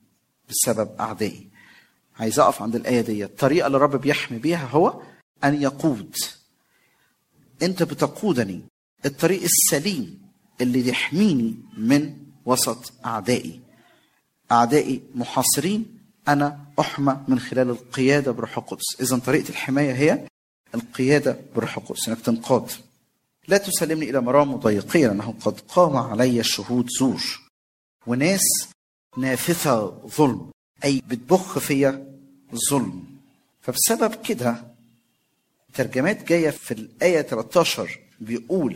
بسبب اعدائي عايز اقف عند الايه دي الطريقه اللي الرب بيحمي بيها هو ان يقود انت بتقودني الطريق السليم اللي يحميني من وسط اعدائي اعدائي محاصرين انا احمى من خلال القياده بروح القدس اذا طريقه الحمايه هي القياده بروح القدس انك تنقاد لا تسلمني الى مرام مضيقيه لانه قد قام علي شهود زور وناس نافثه ظلم اي بتبخ فيا ظلم فبسبب كده ترجمات جايه في الايه 13 بيقول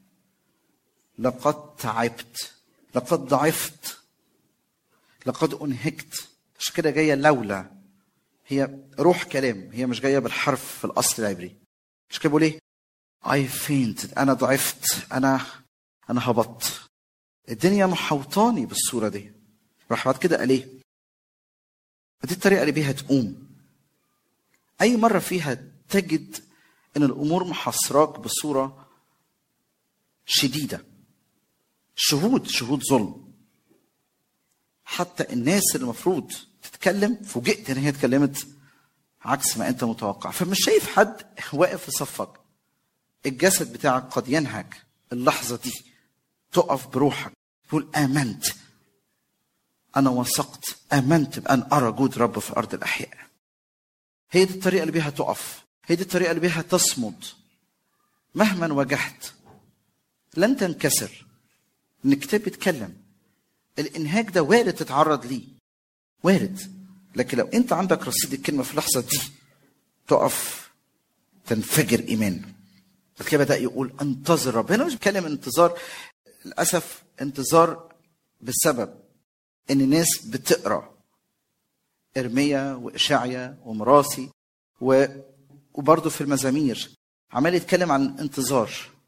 لقد تعبت لقد ضعفت لقد انهكت عشان كده جايه لولا هي روح كلام هي مش جايه بالحرف في الاصل العبري مش كده بيقول ايه I fainted انا ضعفت انا انا هبطت الدنيا محوطاني بالصوره دي راح بعد كده قال ايه دي الطريقه اللي بيها تقوم اي مره فيها تجد ان الامور محاصراك بصوره شديده شهود شهود ظلم حتى الناس اللي المفروض تتكلم فوجئت ان هي اتكلمت عكس ما انت متوقع فمش شايف حد واقف في صفك الجسد بتاعك قد ينهك اللحظه دي تقف بروحك تقول امنت انا وثقت امنت بان ارى جود رب في ارض الاحياء هي دي الطريقه اللي بيها تقف هي دي الطريقه اللي بيها تصمد مهما واجهت لن تنكسر ان الكتاب بيتكلم الانهاك ده وارد تتعرض ليه وارد لكن لو انت عندك رصيد الكلمه في اللحظه دي تقف تنفجر ايمان الكتاب بدا يقول انتظر رب هنا مش بتكلم انتظار للاسف انتظار بسبب ان الناس بتقرا ارميا واشعيا ومراسي و... وبرضه في المزامير عمال يتكلم عن انتظار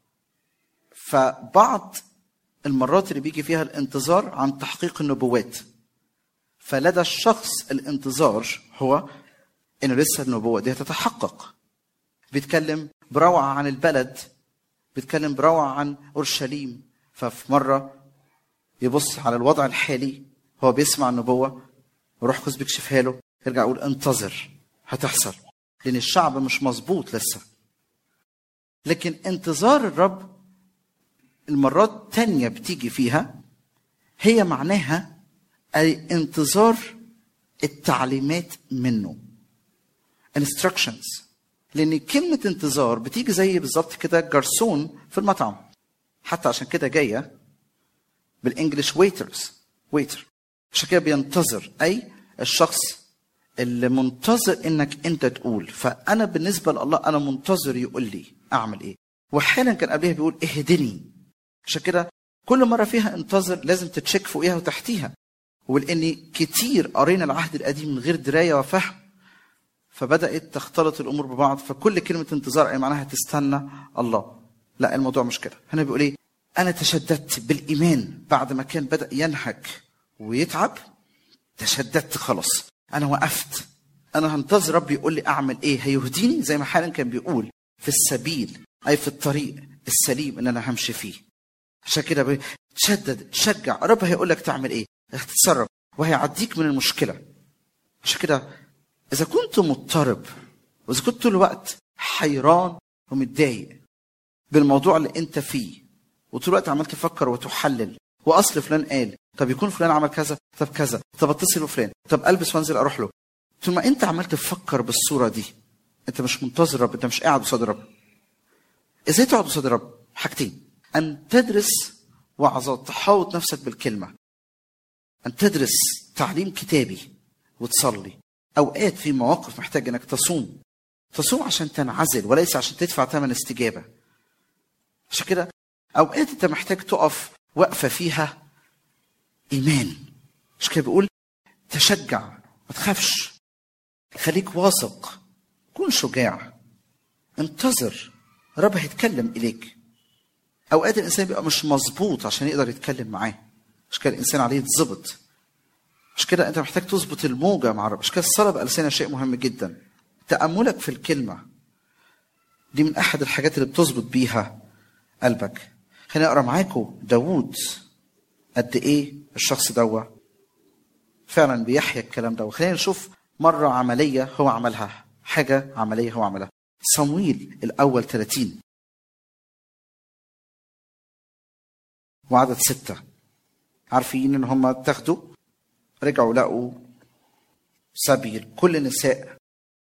فبعض المرات اللي بيجي فيها الانتظار عن تحقيق النبوات فلدى الشخص الانتظار هو انه لسه النبوه دي هتتحقق بيتكلم بروعه عن البلد بيتكلم بروعه عن اورشليم ففي مره يبص على الوضع الحالي هو بيسمع النبوه وروح قدس بيكشفها له يرجع يقول انتظر هتحصل لان الشعب مش مظبوط لسه لكن انتظار الرب المرات تانية بتيجي فيها هي معناها أي انتظار التعليمات منه instructions لأن كلمة انتظار بتيجي زي بالظبط كده جرسون في المطعم حتى عشان كده جاية بالانجلش ويترز ويتر عشان كده بينتظر أي الشخص اللي منتظر انك انت تقول فانا بالنسبه لله انا منتظر يقول لي اعمل ايه واحيانا كان قبلها بيقول اهدني عشان كده كل مرة فيها انتظر لازم تتشك فوقيها وتحتيها ولأن كتير قرينا العهد القديم من غير دراية وفهم فبدأت تختلط الأمور ببعض فكل كلمة انتظار أي معناها تستنى الله لا الموضوع مش كده هنا بيقول إيه أنا تشددت بالإيمان بعد ما كان بدأ ينهك ويتعب تشددت خلاص أنا وقفت أنا هنتظر ربي يقول لي أعمل إيه هيهديني زي ما حالا كان بيقول في السبيل أي في الطريق السليم اللي أنا همشي فيه عشان كده تشدد تشجع رب هيقول لك تعمل ايه تتصرف وهيعديك من المشكله عشان كده اذا كنت مضطرب واذا كنت طول الوقت حيران ومتضايق بالموضوع اللي انت فيه وطول الوقت عمال تفكر وتحلل واصل فلان قال طب يكون فلان عمل كذا طب كذا طب اتصل بفلان طب البس وانزل اروح له طول ما انت عمال تفكر بالصوره دي انت مش منتظر رب انت مش قاعد قصاد رب ازاي تقعد قصاد رب حاجتين أن تدرس وعظات تحاوط نفسك بالكلمة أن تدرس تعليم كتابي وتصلي أوقات في مواقف محتاج أنك تصوم تصوم عشان تنعزل وليس عشان تدفع ثمن استجابة عشان كده أوقات أنت محتاج تقف وقفة فيها إيمان مش كده بيقول تشجع ما تخافش خليك واثق كن شجاع انتظر رب هيتكلم إليك اوقات الانسان بيبقى مش مظبوط عشان يقدر يتكلم معاه مش كده الانسان عليه يتظبط مش كده انت محتاج تظبط الموجه مع الرب مش كده الصلاه بالسنه شيء مهم جدا تاملك في الكلمه دي من احد الحاجات اللي بتظبط بيها قلبك خليني اقرا معاكم داوود قد ايه الشخص دوا فعلا بيحيا الكلام ده وخلينا نشوف مرة عملية هو عملها حاجة عملية هو عملها صمويل الأول 30 وعدد ستة عارفين إن هم اتاخدوا رجعوا لقوا سبيل كل النساء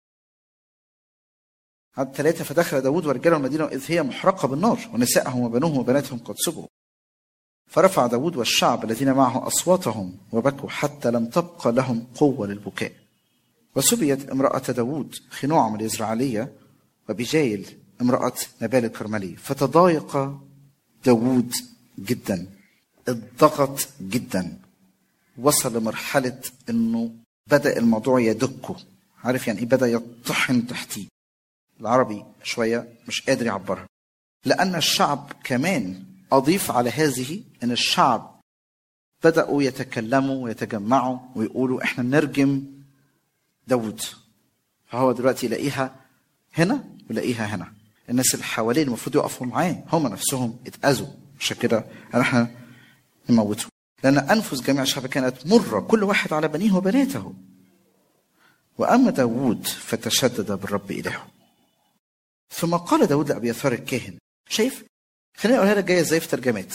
عدد ثلاثة فدخل داود ورجال المدينة إذ هي محرقة بالنار ونسائهم وبنوهم وبناتهم قد سبوا فرفع داود والشعب الذين معه أصواتهم وبكوا حتى لم تبقى لهم قوة للبكاء وسبيت امرأة داود خنوعم الإزرائيلية وبجايل امرأة نبال الكرملي فتضايق داود جدا الضغط جدا وصل لمرحلة انه بدأ الموضوع يدكه عارف يعني ايه بدأ يطحن تحتيه العربي شوية مش قادر يعبرها لأن الشعب كمان أضيف على هذه أن الشعب بدأوا يتكلموا ويتجمعوا ويقولوا إحنا نرجم داود فهو دلوقتي يلاقيها هنا ويلاقيها هنا الناس اللي حواليه المفروض يقفوا معاه هم نفسهم اتأذوا عشان كده احنا نموته لأن أنفس جميع الشعب كانت مرة كل واحد على بنيه وبناته وأما داود فتشدد بالرب إلهه ثم قال داود لأبي يثار الكاهن شايف خليني أقولها لك جاية إزاي في ترجمات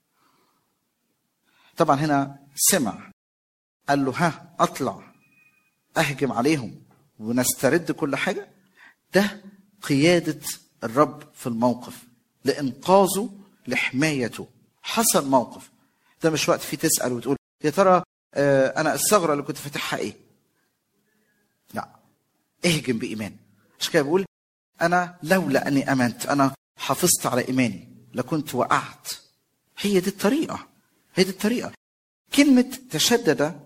طبعا هنا سمع قال له ها أطلع أهجم عليهم ونسترد كل حاجة ده قيادة الرب في الموقف لإنقاذه لحمايته حصل موقف ده مش وقت فيه تسأل وتقول يا ترى آه أنا الثغرة اللي كنت فاتحها إيه؟ لا اهجم بإيمان عشان كده بقول أنا لولا أني آمنت أنا حافظت على إيماني لكنت وقعت هي دي الطريقة هي دي الطريقة كلمة تشدد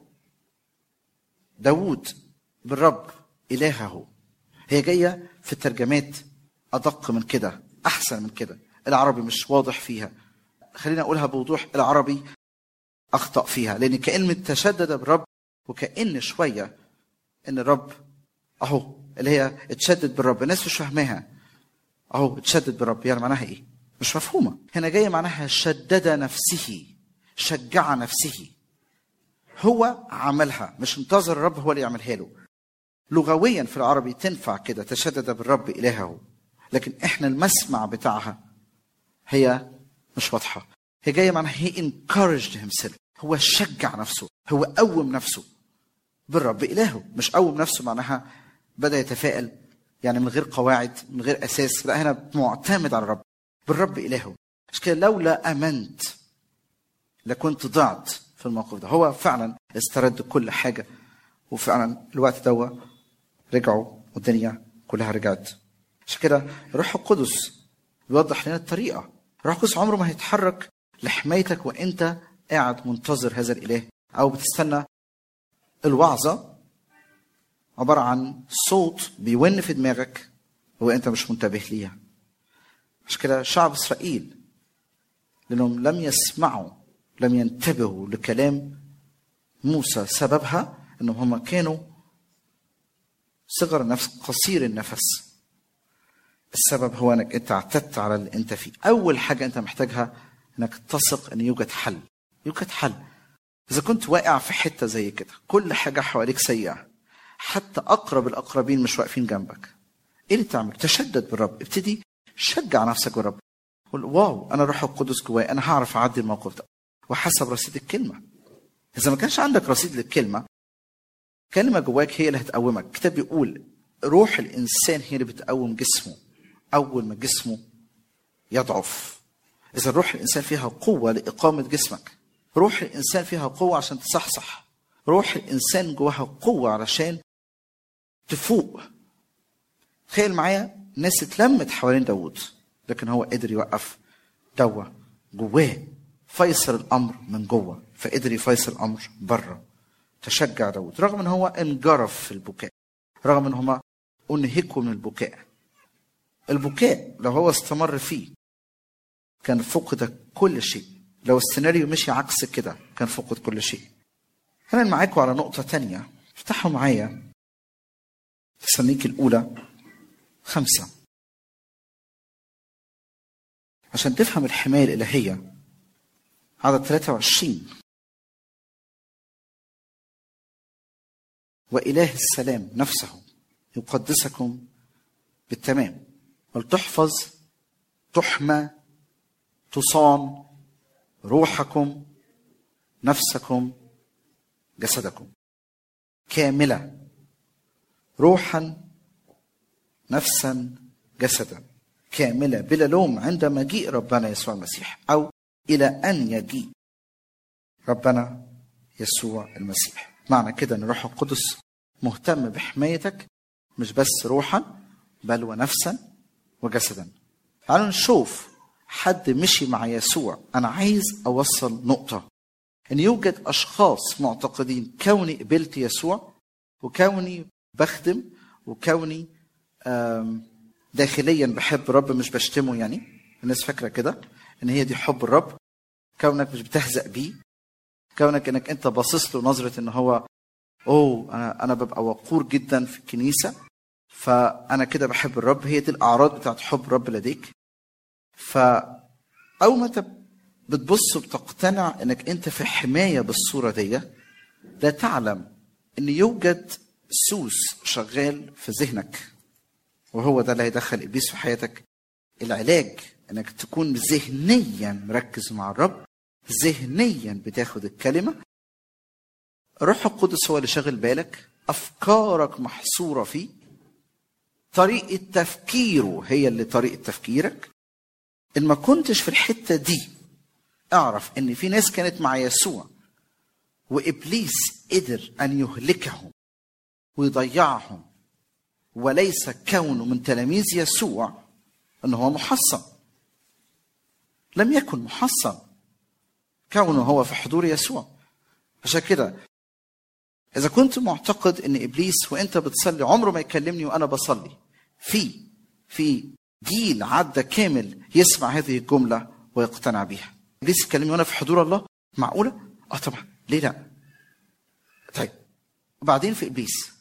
داوود بالرب إلهه هي جاية في الترجمات أدق من كده أحسن من كده العربي مش واضح فيها خلينا أقولها بوضوح العربي أخطأ فيها لأن كلمة تشدد بالرب وكأن شوية إن الرب أهو اللي هي اتشدد بالرب الناس مش فاهماها أهو اتشدد بالرب يعني معناها إيه؟ مش مفهومة هنا جاية معناها شدد نفسه شجع نفسه هو عملها مش انتظر الرب هو اللي يعملها له لغويا في العربي تنفع كده تشدد بالرب إلهه لكن احنا المسمع بتاعها هي مش واضحة هي جاية معناها هي encouraged himself هو شجع نفسه هو قوم نفسه بالرب إلهه مش قوم نفسه معناها بدأ يتفائل يعني من غير قواعد من غير أساس لا هنا معتمد على الرب بالرب إلهه عشان كده لولا آمنت لكنت ضعت في الموقف ده هو فعلا استرد كل حاجة وفعلا الوقت ده رجعوا والدنيا كلها رجعت عشان كده الروح القدس بيوضح لنا الطريقة الروح القدس عمره ما هيتحرك لحمايتك وانت قاعد منتظر هذا الاله او بتستنى الوعظة عبارة عن صوت بيون في دماغك وانت مش منتبه ليها عشان كده شعب اسرائيل لانهم لم يسمعوا لم ينتبهوا لكلام موسى سببها انهم هم كانوا صغر النفس قصير النفس السبب هو انك انت اعتدت على اللي انت فيه اول حاجه انت محتاجها انك تثق ان يوجد حل يوجد حل اذا كنت واقع في حته زي كده كل حاجه حواليك سيئه حتى اقرب الاقربين مش واقفين جنبك ايه اللي تعمل تشدد بالرب ابتدي شجع نفسك بالرب قول واو انا روح القدس جوايا انا هعرف اعدي الموقف ده وحسب رصيد الكلمه اذا ما كانش عندك رصيد للكلمه كلمه جواك هي اللي هتقومك الكتاب بيقول روح الانسان هي اللي بتقوم جسمه اول ما جسمه يضعف اذا روح الانسان فيها قوه لاقامه جسمك روح الانسان فيها قوه عشان تصحصح روح الانسان جواها قوه علشان تفوق تخيل معايا ناس اتلمت حوالين داوود لكن هو قدر يوقف دوا جواه فيصل الامر من جوه فقدر يفيصل الامر بره تشجع داود رغم ان هو انجرف في البكاء رغم ان هما انهكوا من البكاء البكاء لو هو استمر فيه كان فقد كل شيء لو السيناريو مشي عكس كده كان فقد كل شيء هنا معاكم على نقطة تانية افتحوا معايا تسالونيك الأولى خمسة عشان تفهم الحماية الإلهية عدد 23 وإله السلام نفسه يقدسكم بالتمام ولتحفظ تحمى تصان روحكم نفسكم جسدكم كامله روحا نفسا جسدا كامله بلا لوم عند مجيء ربنا يسوع المسيح او الى ان يجيء ربنا يسوع المسيح معنى كده ان الروح القدس مهتم بحمايتك مش بس روحا بل ونفسا وجسدا تعالوا نشوف حد مشي مع يسوع انا عايز اوصل نقطه ان يوجد اشخاص معتقدين كوني قبلت يسوع وكوني بخدم وكوني داخليا بحب الرب مش بشتمه يعني الناس فاكره كده ان هي دي حب الرب كونك مش بتهزأ بيه كونك انك انت باصص له نظره ان هو اوه انا انا ببقى وقور جدا في الكنيسه فانا كده بحب الرب هي دي الاعراض بتاعت حب الرب لديك فاول ما انت بتبص وبتقتنع انك انت في حمايه بالصوره دي لا تعلم ان يوجد سوس شغال في ذهنك وهو ده اللي هيدخل ابليس في حياتك العلاج انك تكون ذهنيا مركز مع الرب ذهنيا بتاخد الكلمه الروح القدس هو اللي شاغل بالك افكارك محصوره فيه طريقه تفكيره هي اللي طريقه تفكيرك ان ما كنتش في الحته دي اعرف ان في ناس كانت مع يسوع وابليس قدر ان يهلكهم ويضيعهم وليس كونه من تلاميذ يسوع ان هو محصن لم يكن محصن كونه هو في حضور يسوع عشان كده اذا كنت معتقد ان ابليس وانت بتصلي عمره ما يكلمني وانا بصلي في في جيل عدى كامل يسمع هذه الجمله ويقتنع بها ابليس يكلمني وانا في حضور الله معقوله اه طبعا ليه لا طيب وبعدين في ابليس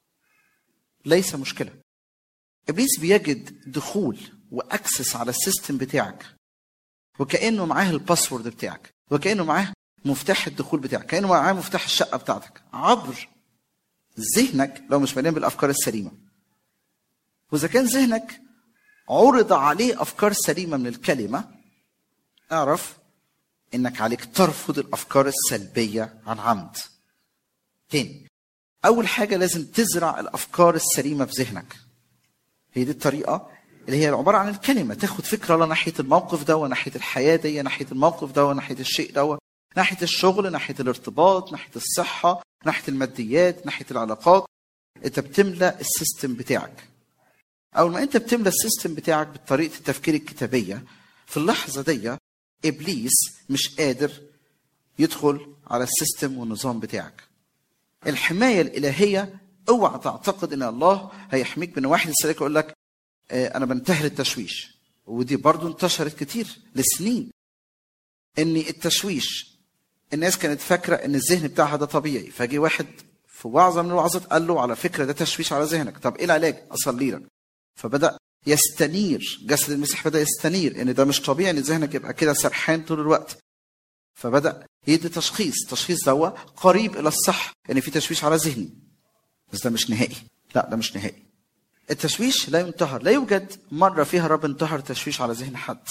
ليس مشكله ابليس بيجد دخول واكسس على السيستم بتاعك وكانه معاه الباسورد بتاعك وكانه معاه مفتاح الدخول بتاعك كانه معاه مفتاح الشقه بتاعتك عبر ذهنك لو مش مليان بالافكار السليمه واذا كان ذهنك عرض عليه افكار سليمه من الكلمه اعرف انك عليك ترفض الافكار السلبيه عن عمد تاني اول حاجه لازم تزرع الافكار السليمه في ذهنك هي دي الطريقه اللي هي عباره عن الكلمه تاخد فكره لا ناحيه الموقف ده وناحيه الحياه دي ناحيه الموقف ده وناحيه الشيء ده ناحيه الشغل ناحيه الارتباط ناحيه الصحه ناحيه الماديات ناحيه العلاقات انت بتملى السيستم بتاعك اول ما انت بتملى السيستم بتاعك بطريقه التفكير الكتابيه في اللحظه دي ابليس مش قادر يدخل على السيستم والنظام بتاعك الحمايه الالهيه اوعى تعتقد ان الله هيحميك من واحد يسالك يقول لك آه، انا بنتهر التشويش ودي برضو انتشرت كتير لسنين ان التشويش الناس كانت فاكره ان الذهن بتاعها ده طبيعي فجي واحد في وعظه من الوعظات قال له على فكره ده تشويش على ذهنك طب ايه العلاج اصلي لك فبدا يستنير جسد المسيح بدا يستنير ان ده مش طبيعي ان ذهنك يبقى كده سرحان طول الوقت فبدا يدي تشخيص تشخيص دوا قريب الى الصح ان في تشويش على ذهني بس ده مش نهائي لا ده مش نهائي التشويش لا ينتهر لا يوجد مرة فيها رب انتهر تشويش على ذهن حد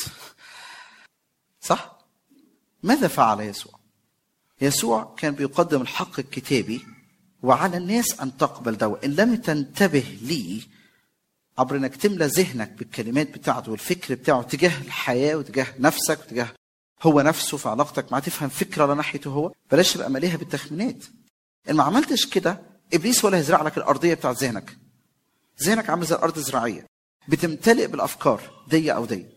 صح؟ ماذا فعل يسوع؟ يسوع كان بيقدم الحق الكتابي وعلى الناس أن تقبل دواء إن لم تنتبه ليه عبر انك تملى ذهنك بالكلمات بتاعته والفكر بتاعه تجاه الحياه وتجاه نفسك وتجاه هو نفسه في علاقتك معاه تفهم فكره على ناحيته هو بلاش تبقى ماليها بالتخمينات ان ما عملتش كده ابليس ولا هيزرع لك الارضيه بتاعت ذهنك ذهنك عامل زي الارض الزراعيه بتمتلئ بالافكار دي او دي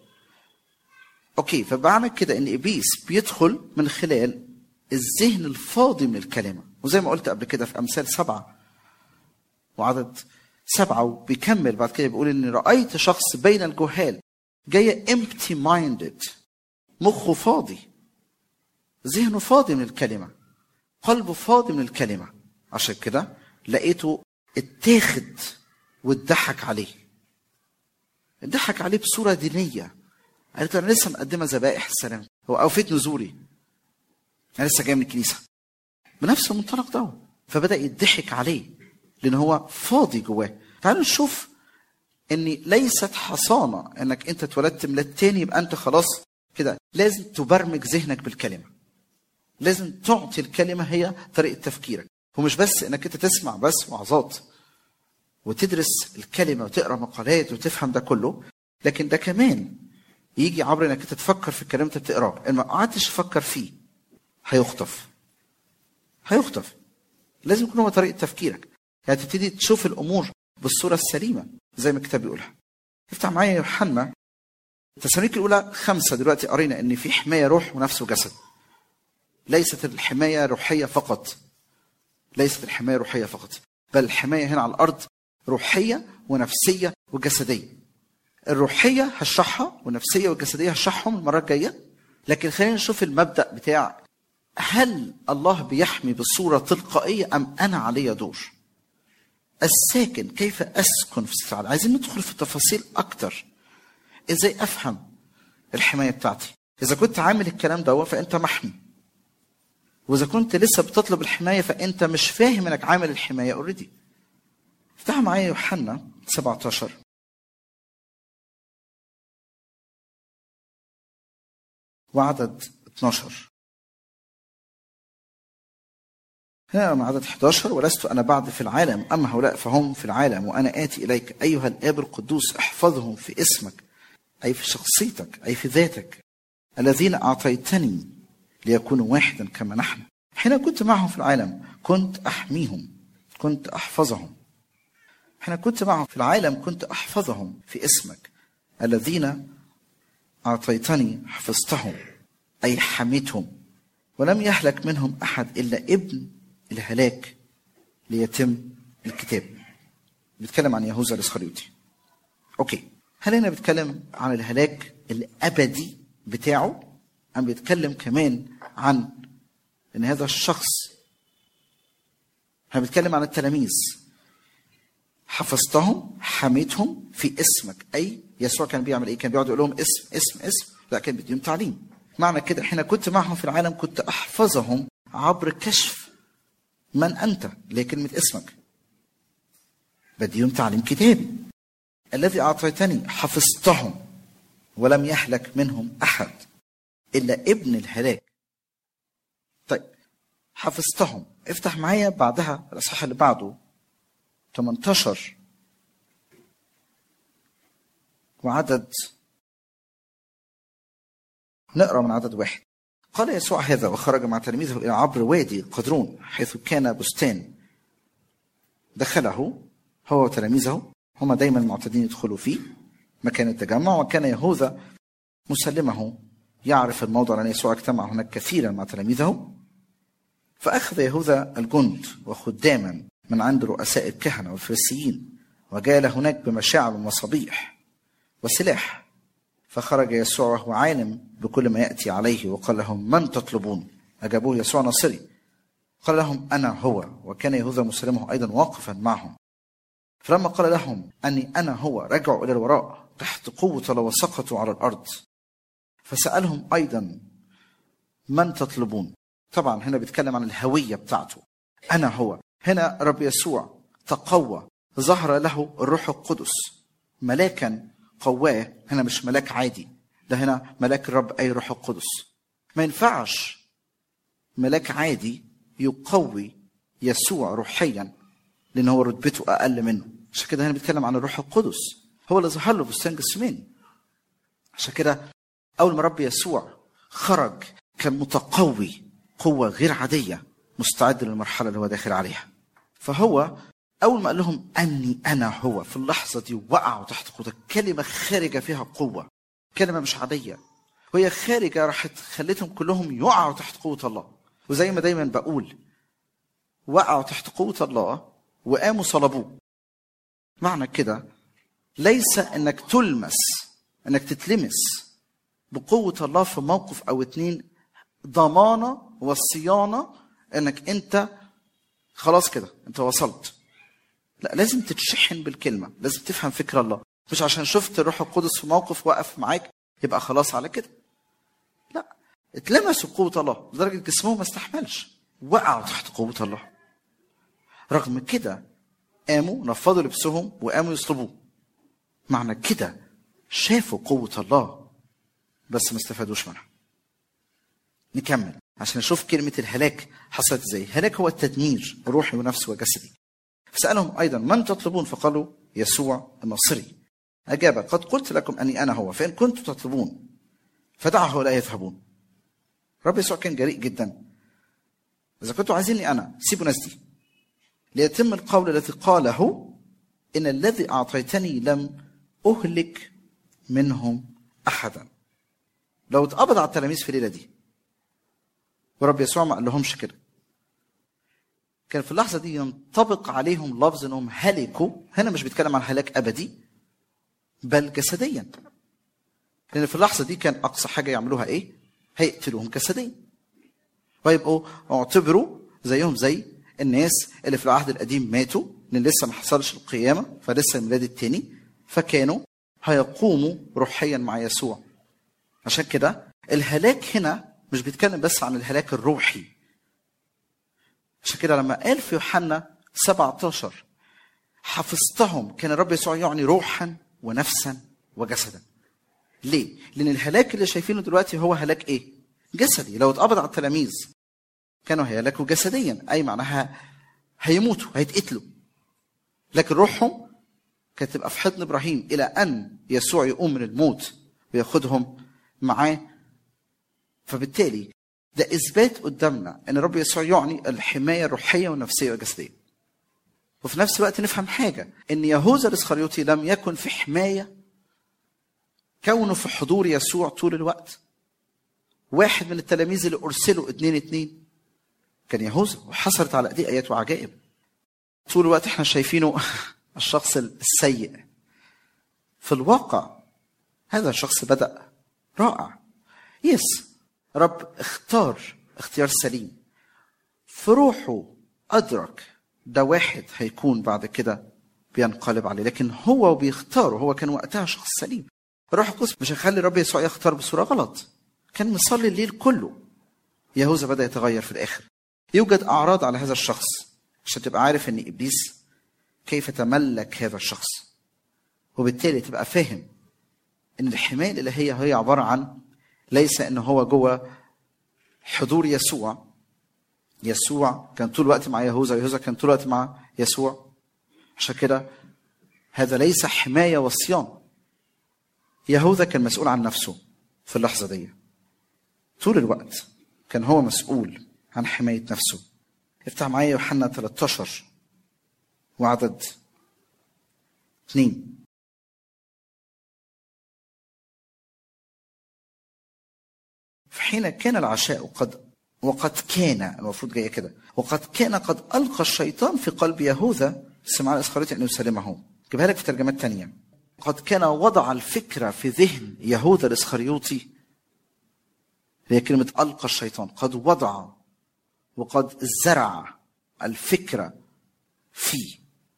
اوكي فمعنى كده ان ابليس بيدخل من خلال الذهن الفاضي من الكلمه وزي ما قلت قبل كده في امثال سبعه وعدد سبعه وبيكمل بعد كده بيقول اني رايت شخص بين الجهال جاي empty minded مخه فاضي ذهنه فاضي من الكلمه قلبه فاضي من الكلمه عشان كده لقيته اتاخد واتضحك عليه اتضحك عليه بصورة دينية قالت له أنا لسه مقدمة ذبائح السلام هو أوفيت نزوري أنا لسه جاي من الكنيسة بنفس المنطلق ده فبدأ يضحك عليه لان هو فاضي جواه تعالوا نشوف ان ليست حصانه انك انت اتولدت ميلاد تاني يبقى انت خلاص كده لازم تبرمج ذهنك بالكلمه لازم تعطي الكلمه هي طريقه تفكيرك ومش بس انك انت تسمع بس وعظات وتدرس الكلمه وتقرا مقالات وتفهم ده كله لكن ده كمان يجي عبر انك انت تفكر في الكلام انت بتقراه ان ما قعدتش تفكر فيه هيخطف هيخطف لازم يكون هو طريقه تفكيرك يعني تبتدي تشوف الامور بالصوره السليمه زي ما الكتاب بيقولها افتح معايا يوحنا تسالونيك الاولى خمسه دلوقتي قرينا ان في حمايه روح ونفس وجسد ليست الحمايه روحيه فقط ليست الحمايه روحيه فقط بل الحمايه هنا على الارض روحيه ونفسيه وجسديه الروحيه هشرحها والنفسيه والجسديه هشرحهم المره الجايه لكن خلينا نشوف المبدا بتاع هل الله بيحمي بصوره تلقائيه ام انا علي دور الساكن كيف اسكن في السعاده عايزين ندخل في تفاصيل اكتر ازاي افهم الحمايه بتاعتي اذا كنت عامل الكلام ده فانت محمي واذا كنت لسه بتطلب الحمايه فانت مش فاهم انك عامل الحمايه اوريدي افتح معايا يوحنا 17 وعدد 12 هنا مع عدد 11 ولست انا بعد في العالم اما هؤلاء فهم في العالم وانا اتي اليك ايها الاب القدوس احفظهم في اسمك اي في شخصيتك اي في ذاتك الذين اعطيتني ليكونوا واحدا كما نحن حين كنت معهم في العالم كنت احميهم كنت احفظهم حين كنت معهم في العالم كنت احفظهم في اسمك الذين اعطيتني حفظتهم اي حميتهم ولم يهلك منهم احد الا ابن الهلاك ليتم الكتاب بيتكلم عن يهوذا الاسخريوطي اوكي هل هنا بيتكلم عن الهلاك الابدي بتاعه ام بيتكلم كمان عن ان هذا الشخص احنا بنتكلم عن التلاميذ حفظتهم حميتهم في اسمك اي يسوع كان بيعمل ايه كان بيقعد يقول لهم اسم اسم اسم لا كان بيديهم تعليم معنى كده حين كنت معهم في العالم كنت احفظهم عبر كشف من انت اللي هي كلمه اسمك بديهم تعليم كتابي الذي اعطيتني حفظتهم ولم يهلك منهم احد الا ابن الهلاك طيب حفظتهم افتح معايا بعدها الاصحاح اللي بعده 18 وعدد نقرا من عدد واحد قال يسوع هذا وخرج مع تلاميذه الى عبر وادي قدرون حيث كان بستان دخله هو وتلاميذه هما دايما معتادين يدخلوا فيه مكان التجمع وكان يهوذا مسلمه يعرف الموضع لان يسوع اجتمع هناك كثيرا مع تلاميذه فاخذ يهوذا الجند وخداما من عند رؤساء الكهنه والفريسيين وجال هناك بمشاعر ومصابيح وسلاح فخرج يسوع وهو عالم بكل ما ياتي عليه وقال لهم من تطلبون؟ اجابوه يسوع ناصري قال لهم انا هو وكان يهوذا مسلمه ايضا واقفا معهم فلما قال لهم اني انا هو رجعوا الى الوراء تحت قوه الله وسقطوا على الارض فسالهم ايضا من تطلبون؟ طبعا هنا بيتكلم عن الهويه بتاعته انا هو هنا رب يسوع تقوى ظهر له الروح القدس ملاكا قواه هنا مش ملاك عادي ده هنا ملاك الرب اي روح القدس ما ينفعش ملاك عادي يقوي يسوع روحيا لان هو رتبته اقل منه عشان كده هنا بيتكلم عن الروح القدس هو اللي ظهر له في بستان جسماني عشان كده اول ما رب يسوع خرج كان متقوي قوه غير عاديه مستعد للمرحله اللي هو داخل عليها فهو اول ما قال لهم اني انا هو في اللحظه دي وقعوا تحت قوه كلمه خارجه فيها قوه كلمه مش عاديه وهي خارجه راحت خلتهم كلهم يقعوا تحت قوه الله وزي ما دايما بقول وقعوا تحت قوه الله وقاموا صلبوه معنى كده ليس انك تلمس انك تتلمس بقوه الله في موقف او اتنين ضمانه والصيانه انك انت خلاص كده انت وصلت لا لازم تتشحن بالكلمه لازم تفهم فكر الله مش عشان شفت الروح القدس في موقف وقف معاك يبقى خلاص على كده لا اتلمسوا بقوه الله لدرجه جسمهم ما استحملش وقعوا تحت قوه الله رغم كده قاموا نفضوا لبسهم وقاموا يصلبوه معنى كده شافوا قوة الله بس ما استفادوش منها نكمل عشان نشوف كلمة الهلاك حصلت ازاي الهلاك هو التدمير روحي ونفسي وجسدي فسألهم أيضا من تطلبون فقالوا يسوع الناصري أجاب قد قلت لكم أني أنا هو فإن كنتم تطلبون فدع هؤلاء يذهبون رب يسوع كان جريء جدا إذا كنتوا عايزيني أنا سيبوا ناس دي ليتم القول الذي قاله إن الذي أعطيتني لم أهلك منهم أحدا لو اتقبض على التلاميذ في الليلة دي ورب يسوع ما قال لهمش كده كان في اللحظة دي ينطبق عليهم لفظ انهم هلكوا هنا مش بيتكلم عن هلاك ابدي بل جسديا لان في اللحظة دي كان اقصى حاجة يعملوها ايه هيقتلوهم جسديا ويبقوا اعتبروا زيهم زي الناس اللي في العهد القديم ماتوا لان لسه ما حصلش القيامة فلسه الميلاد التاني فكانوا هيقوموا روحيا مع يسوع عشان كده الهلاك هنا مش بيتكلم بس عن الهلاك الروحي عشان كده لما قال في يوحنا 17 حفظتهم كان الرب يسوع يعني روحا ونفسا وجسدا ليه؟ لأن الهلاك اللي شايفينه دلوقتي هو هلاك إيه؟ جسدي لو اتقبض على التلاميذ كانوا هيهلكوا جسديا أي معناها هيموتوا هيتقتلوا لكن روحهم كانت تبقى في حضن إبراهيم إلى أن يسوع يقوم من الموت وياخدهم معاه فبالتالي ده اثبات قدامنا ان الرب يسوع يعني الحمايه الروحيه والنفسيه والجسديه. وفي نفس الوقت نفهم حاجه ان يهوذا الاسخريوطي لم يكن في حمايه كونه في حضور يسوع طول الوقت. واحد من التلاميذ اللي ارسلوا اتنين اتنين كان يهوذا وحصلت على ايديه ايات وعجائب. طول الوقت احنا شايفينه الشخص السيء. في الواقع هذا الشخص بدا رائع. يس رب اختار اختيار سليم في روحه أدرك ده واحد هيكون بعد كده بينقلب عليه لكن هو بيختاره هو كان وقتها شخص سليم الروح القدس مش هيخلي الرب يسوع يختار بصورة غلط كان مصلي الليل كله يهوذا بدأ يتغير في الآخر يوجد أعراض على هذا الشخص عشان تبقى عارف إن إبليس كيف تملك هذا الشخص وبالتالي تبقى فاهم إن الحماية الإلهية هي عبارة عن ليس ان هو جوه حضور يسوع يسوع كان طول الوقت مع يهوذا يهوذا كان طول الوقت مع يسوع عشان كده هذا ليس حمايه وصيان يهوذا كان مسؤول عن نفسه في اللحظه دي طول الوقت كان هو مسؤول عن حمايه نفسه افتح معايا يوحنا 13 وعدد اثنين حين كان العشاء قد وقد كان المفروض جايه كده وقد كان قد القى الشيطان في قلب يهوذا سمع الاسخريطي ان يسلمه جيبها لك في ترجمات تانية قد كان وضع الفكره في ذهن يهوذا الاسخريوطي هي كلمه القى الشيطان قد وضع وقد زرع الفكره فيه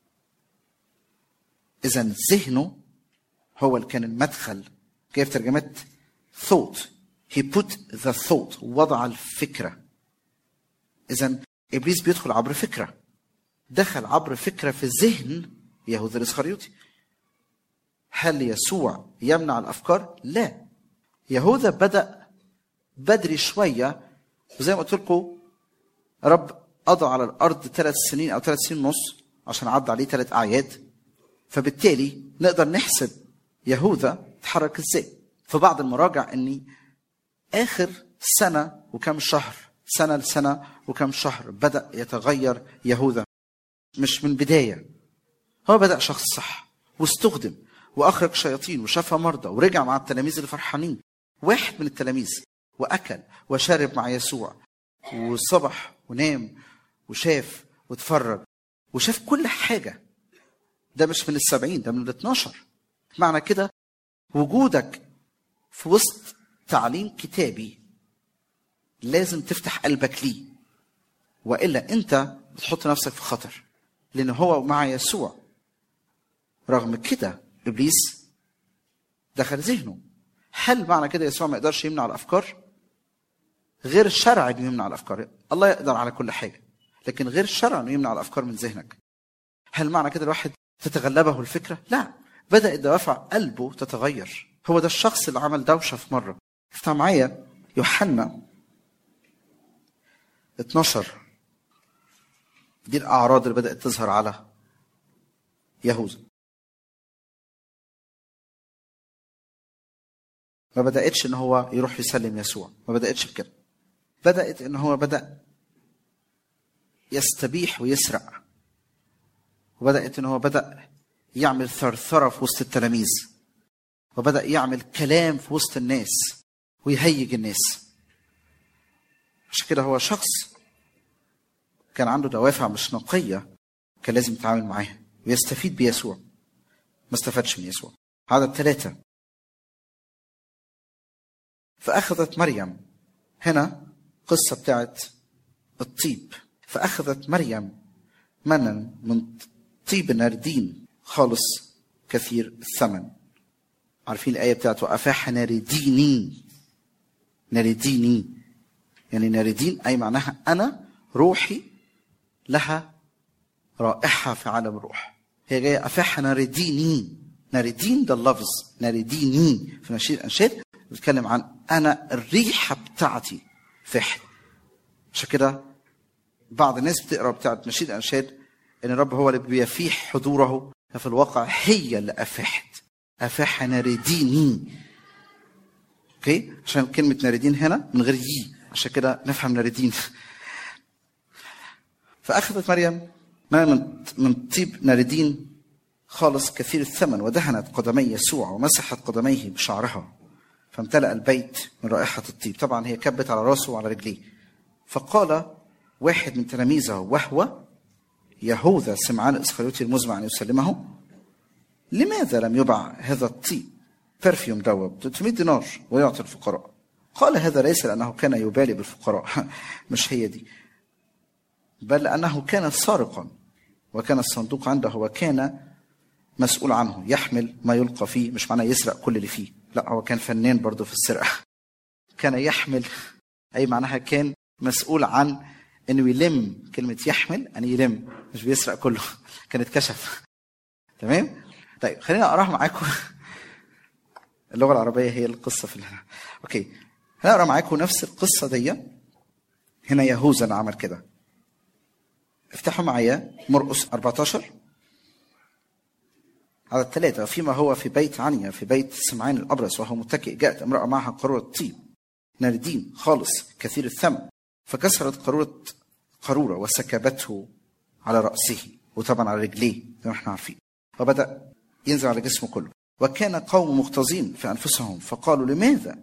اذا ذهنه هو اللي كان المدخل جاي في ترجمات thought he put the thought وضع الفكرة إذا إبليس بيدخل عبر فكرة دخل عبر فكرة في ذهن يهوذا الإسخريوطي هل يسوع يمنع الأفكار؟ لا يهوذا بدأ بدري شوية وزي ما قلت لكم رب قضى على الأرض ثلاث سنين أو ثلاث سنين ونص عشان عدى عليه ثلاث أعياد فبالتالي نقدر نحسب يهوذا اتحرك ازاي في بعض المراجع اني اخر سنه وكم شهر سنه لسنه وكم شهر بدا يتغير يهوذا مش من بدايه هو بدا شخص صح واستخدم واخرج شياطين وشفى مرضى ورجع مع التلاميذ اللي فرحانين واحد من التلاميذ واكل وشرب مع يسوع وصبح ونام وشاف واتفرج وشاف كل حاجه ده مش من السبعين ده من الاثناشر معنى كده وجودك في وسط تعليم كتابي لازم تفتح قلبك ليه والا انت بتحط نفسك في خطر لان هو مع يسوع رغم كده ابليس دخل ذهنه هل معنى كده يسوع ما يقدرش يمنع الافكار غير الشرع انه يمنع الافكار الله يقدر على كل حاجه لكن غير الشرع انه يمنع الافكار من ذهنك هل معنى كده الواحد تتغلبه الفكرة؟ لا بدأت دوافع قلبه تتغير هو ده الشخص اللي عمل دوشة في مرة افتح معايا يوحنا 12 دي الأعراض اللي بدأت تظهر على يهوذا ما بدأتش إن هو يروح يسلم يسوع ما بدأتش بكده بدأت إن هو بدأ يستبيح ويسرق وبدأت إن هو بدأ يعمل ثرثرة في وسط التلاميذ وبدأ يعمل كلام في وسط الناس ويهيج الناس عشان كده هو شخص كان عنده دوافع مش نقية كان لازم يتعامل معاها ويستفيد بيسوع ما استفادش من يسوع عدد ثلاثة فأخذت مريم هنا قصة بتاعت الطيب فأخذت مريم منا من طيب ناردين خالص كثير الثمن عارفين الآية بتاعت وأفاح نارديني نارديني يعني ناردين أي معناها أنا روحي لها رائحة في عالم الروح هي جاية أفاح نارديني ناردين ده اللفظ نارديني في نشيد الأنشاد بيتكلم عن أنا الريحة بتاعتي فحت عشان كده بعض الناس بتقرا بتاعت نشيد الأنشاد ان الرب هو اللي بيفيح حضوره ففي الواقع هي اللي افاحت افاح نارديني اوكي عشان كلمه ناردين هنا من غير يي عشان كده نفهم ناردين فاخذت مريم ما من من طيب ناردين خالص كثير الثمن ودهنت قدمي يسوع ومسحت قدميه بشعرها فامتلأ البيت من رائحة الطيب طبعا هي كبت على راسه وعلى رجليه فقال واحد من تلاميذه وهو يهوذا سمعان الاسخريوطي المزمع ان يسلمه لماذا لم يبع هذا الطيب برفيوم دوب 300 دينار ويعطي الفقراء قال هذا ليس لانه كان يبالي بالفقراء مش هي دي بل لانه كان سارقا وكان الصندوق عنده وكان مسؤول عنه يحمل ما يلقى فيه مش معناه يسرق كل اللي فيه لا هو كان فنان برضه في السرقه كان يحمل اي معناها كان مسؤول عن انه يلم كلمه يحمل يعني يلم مش بيسرق كله كان اتكشف تمام طيب خلينا اقراها معاكم اللغه العربيه هي القصه في هنا اوكي هنقرا معاكم نفس القصه دي هنا يهوذا اللي عمل كده افتحوا معايا مرقس 14 عدد ثلاثة فيما هو في بيت عنيا في بيت سمعان الأبرص وهو متكئ جاءت امرأة معها قارورة طيب ناردين خالص كثير الثمن فكسرت قارورة قارورة وسكبته على رأسه وطبعا على رجليه زي ما احنا عارفين وبدأ ينزل على جسمه كله وكان قوم مغتاظين في أنفسهم فقالوا لماذا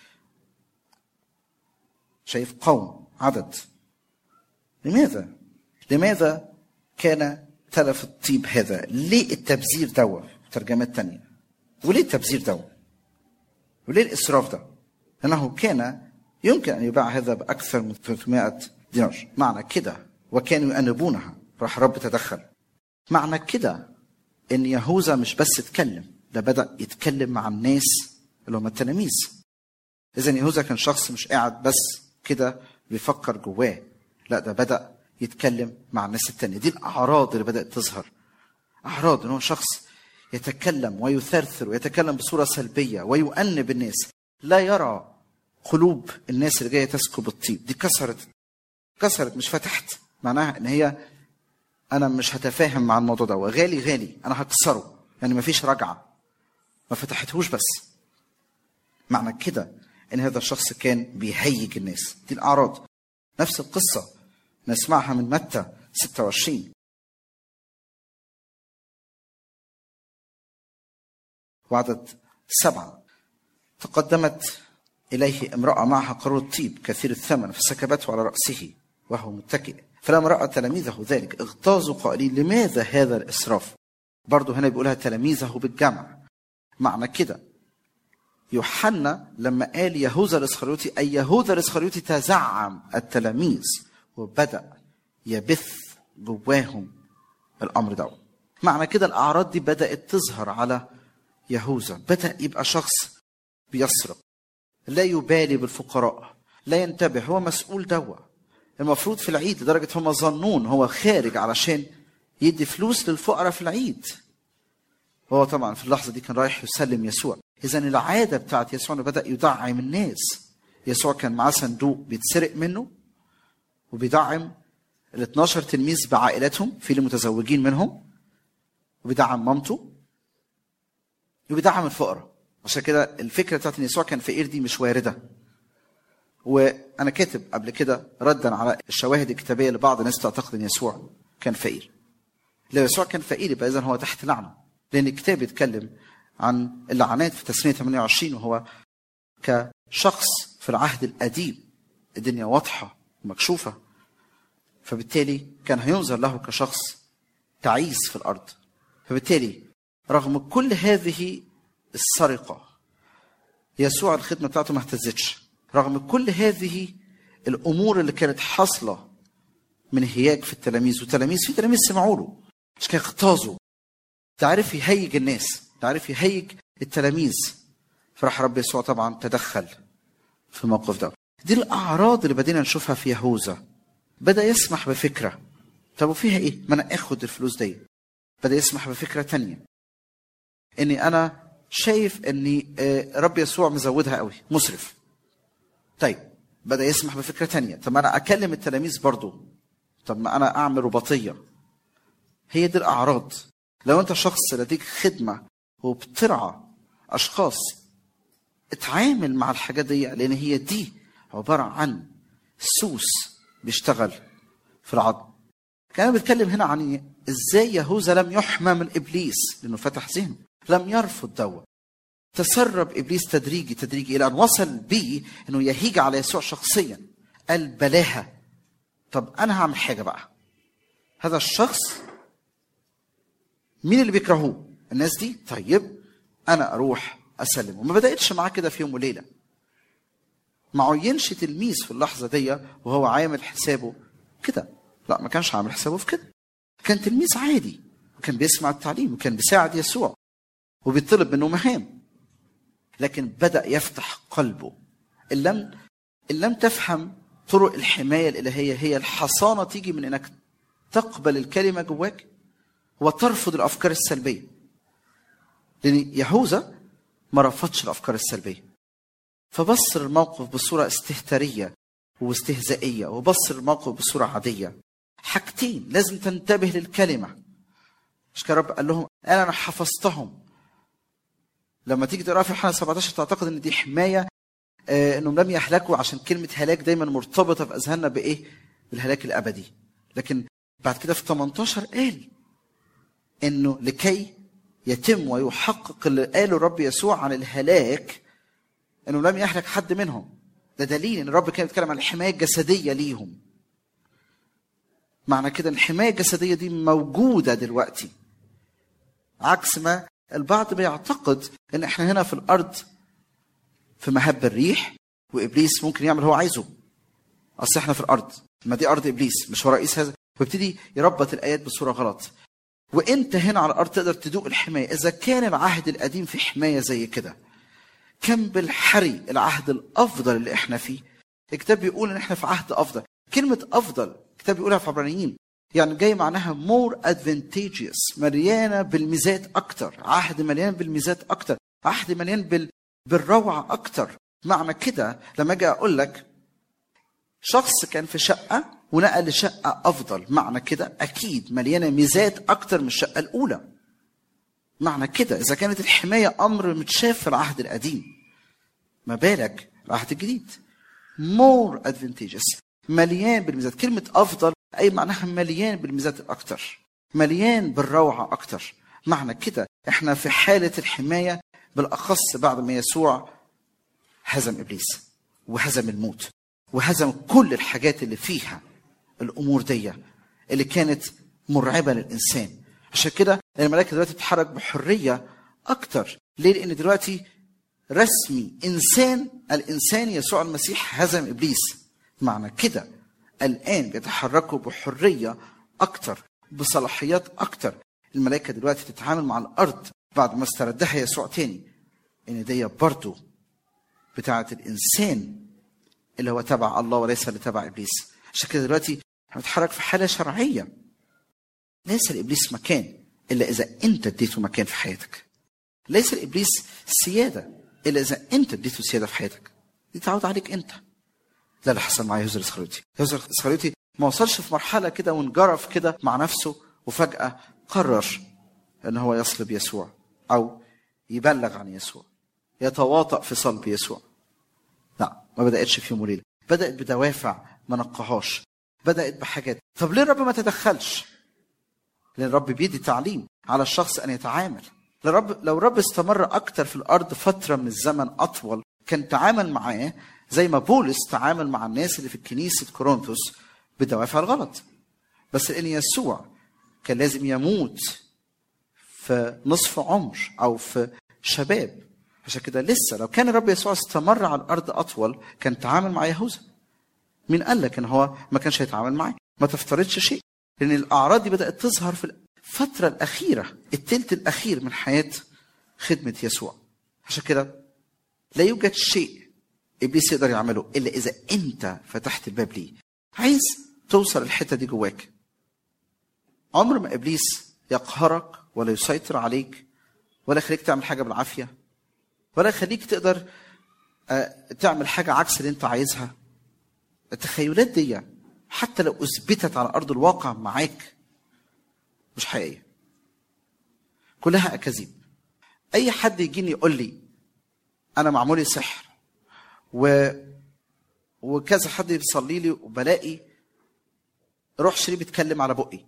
شايف قوم عدد لماذا لماذا كان تلف الطيب هذا ليه التبذير دوا ترجمات تانية وليه التبذير دوا وليه الإسراف ده لأنه كان يمكن أن يباع هذا بأكثر من 300 دينار معنى كده وكانوا يأنبونها راح رب تدخل معنى كده ان يهوذا مش بس اتكلم ده بدا يتكلم مع الناس اللي هم التلاميذ اذا يهوذا كان شخص مش قاعد بس كده بيفكر جواه لا ده بدا يتكلم مع الناس التانية دي الاعراض اللي بدات تظهر اعراض ان هو شخص يتكلم ويثرثر ويتكلم بصوره سلبيه ويؤنب الناس لا يرى قلوب الناس اللي جايه تسكب الطيب دي كسرت كسرت مش فتحت معناها ان هي انا مش هتفاهم مع الموضوع ده غالي غالي انا هكسره يعني مفيش رجعه ما فتحتهوش بس معنى كده ان هذا الشخص كان بيهيج الناس دي الاعراض نفس القصه نسمعها من متى 26 وعدد سبعة تقدمت إليه امرأة معها قارورة طيب كثير الثمن فسكبته على رأسه وهو متكئ فلما رأى تلاميذه ذلك اغتاظوا قائلين لماذا هذا الإسراف برضه هنا بيقولها تلاميذه بالجمع معنى كده يوحنا لما قال يهوذا الاسخريوطي اي يهوذا الاسخريوطي تزعم التلاميذ وبدا يبث جواهم الامر ده معنى كده الاعراض دي بدات تظهر على يهوذا بدا يبقى شخص بيسرق لا يبالي بالفقراء لا ينتبه هو مسؤول دوا المفروض في العيد لدرجه هم ظنون هو خارج علشان يدي فلوس للفقراء في العيد هو طبعا في اللحظه دي كان رايح يسلم يسوع اذا العاده بتاعت يسوع انه بدا يدعم الناس يسوع كان معاه صندوق بيتسرق منه وبيدعم ال 12 تلميذ بعائلاتهم في اللي متزوجين منهم وبيدعم مامته وبيدعم الفقراء عشان كده الفكره بتاعت ان يسوع كان فقير دي مش وارده وانا كاتب قبل كده ردا على الشواهد الكتابيه لبعض الناس تعتقد ان يسوع كان فقير لو يسوع كان فقير يبقى اذا هو تحت لعنه لان الكتاب يتكلم عن اللعنات في تسنيه 28 وهو كشخص في العهد القديم الدنيا واضحه ومكشوفه فبالتالي كان هينظر له كشخص تعيس في الارض فبالتالي رغم كل هذه السرقه يسوع الخدمه بتاعته ما اهتزتش رغم كل هذه الامور اللي كانت حاصله من هياج في التلاميذ وتلاميذ في تلاميذ سمعوا له مش كان اغتاظوا ده عارف يهيج الناس ده عارف يهيج التلاميذ فراح رب يسوع طبعا تدخل في الموقف ده دي الاعراض اللي بدينا نشوفها في يهوذا بدا يسمح بفكره طب وفيها ايه ما انا اخد الفلوس دي بدا يسمح بفكره تانية اني انا شايف اني رب يسوع مزودها قوي مسرف طيب بدا يسمح بفكره تانية طب ما انا اكلم التلاميذ برضو طب ما انا اعمل رباطيه هي دي الاعراض لو انت شخص لديك خدمه وبترعى اشخاص اتعامل مع الحاجات دي لان هي دي عباره عن سوس بيشتغل في العظم كان بيتكلم هنا عن ازاي يهوذا لم يحمى من ابليس لانه فتح ذهنه لم يرفض دوا تسرب ابليس تدريجي تدريجي الى ان وصل بيه انه يهيج على يسوع شخصيا قال بلاها طب انا هعمل حاجه بقى هذا الشخص مين اللي بيكرهوه الناس دي طيب انا اروح اسلم وما بداتش معاه كده في يوم وليله ما عينش تلميذ في اللحظه دي وهو عامل حسابه كده لا ما كانش عامل حسابه في كده كان تلميذ عادي وكان بيسمع التعليم وكان بيساعد يسوع وبيطلب منه مهام لكن بدا يفتح قلبه ان لم ان لم تفهم طرق الحمايه الالهيه هي الحصانه تيجي من انك تقبل الكلمه جواك وترفض الافكار السلبيه لان يهوذا ما رفضش الافكار السلبيه فبص الموقف بصوره استهتاريه واستهزائيه وبص الموقف بصوره عاديه حاجتين لازم تنتبه للكلمه مش كان رب قال لهم انا انا حفظتهم لما تيجي تقرا في يوحنا 17 تعتقد ان دي حمايه آه انهم لم يهلكوا عشان كلمه هلاك دايما مرتبطه في اذهاننا بايه؟ بالهلاك الابدي لكن بعد كده في 18 قال انه لكي يتم ويحقق اللي قاله الرب يسوع عن الهلاك انه لم يهلك حد منهم ده دليل ان الرب كان بيتكلم عن الحمايه الجسديه ليهم معنى كده الحمايه الجسديه دي موجوده دلوقتي عكس ما البعض بيعتقد ان احنا هنا في الارض في مهب الريح وابليس ممكن يعمل هو عايزه اصل احنا في الارض ما دي ارض ابليس مش هو رئيس هذا ويبتدي يربط الايات بصوره غلط وانت هنا على الارض تقدر تدوق الحمايه اذا كان العهد القديم في حمايه زي كده كم بالحري العهد الافضل اللي احنا فيه الكتاب بيقول ان احنا في عهد افضل كلمه افضل الكتاب بيقولها في عبرانيين يعني جاي معناها مور ادفانتيجيوس مليانه بالميزات اكتر عهد مليان بالميزات اكتر عهد مليان بال... بالروعه اكتر معنى كده لما اجي اقول لك شخص كان في شقه ونقل لشقه افضل معنى كده اكيد مليانه ميزات اكتر من الشقه الاولى معنى كده اذا كانت الحمايه امر متشاف في العهد القديم ما بالك العهد الجديد مور ادفانتيجيوس مليان بالميزات كلمه افضل اي معناها مليان بالميزات الاكتر مليان بالروعه اكتر معنى كده احنا في حاله الحمايه بالاخص بعد ما يسوع هزم ابليس وهزم الموت وهزم كل الحاجات اللي فيها الامور دي اللي كانت مرعبه للانسان عشان كده الملائكه دلوقتي بتتحرك بحريه اكتر ليه لان دلوقتي رسمي انسان الانسان يسوع المسيح هزم ابليس معنى كده الان بيتحركوا بحريه اكتر بصلاحيات اكتر الملائكه دلوقتي تتعامل مع الارض بعد ما استردها يسوع تاني ان دي برضه بتاعه الانسان اللي هو تبع الله وليس اللي تبع ابليس عشان كده دلوقتي احنا بنتحرك في حاله شرعيه ليس لابليس مكان الا اذا انت اديته مكان في حياتك ليس لابليس سياده الا اذا انت اديته سياده في حياتك دي تعود عليك انت ده اللي حصل مع يوزر اسخريوتي يوزر اسخريوتي ما وصلش في مرحله كده وانجرف كده مع نفسه وفجاه قرر ان هو يصلب يسوع او يبلغ عن يسوع يتواطأ في صلب يسوع لا ما بدأتش في يوم وليلة بدأت بدوافع ما نقهاش بدأت بحاجات طب ليه الرب ما تدخلش لأن الرب بيدي تعليم على الشخص أن يتعامل لو الرب لو الرب استمر أكتر في الأرض فترة من الزمن أطول كان تعامل معاه زي ما بولس تعامل مع الناس اللي في كنيسة كورنثوس بدوافع الغلط بس لأن يسوع كان لازم يموت في نصف عمر أو في شباب عشان كده لسه لو كان الرب يسوع استمر على الارض اطول كان تعامل مع يهوذا مين قال لك ان هو ما كانش هيتعامل معاه ما تفترضش شيء لان الاعراض دي بدات تظهر في الفتره الاخيره التلت الاخير من حياه خدمه يسوع عشان كده لا يوجد شيء ابليس يقدر يعمله الا اذا انت فتحت الباب ليه عايز توصل الحته دي جواك عمر ما ابليس يقهرك ولا يسيطر عليك ولا يخليك تعمل حاجه بالعافيه ولا يخليك تقدر تعمل حاجة عكس اللي انت عايزها التخيلات دي حتى لو اثبتت على ارض الواقع معاك مش حقيقية كلها اكاذيب اي حد يجيني يقول لي انا معمولي سحر و وكذا حد بيصلي لي وبلاقي روح شريف بيتكلم على بقي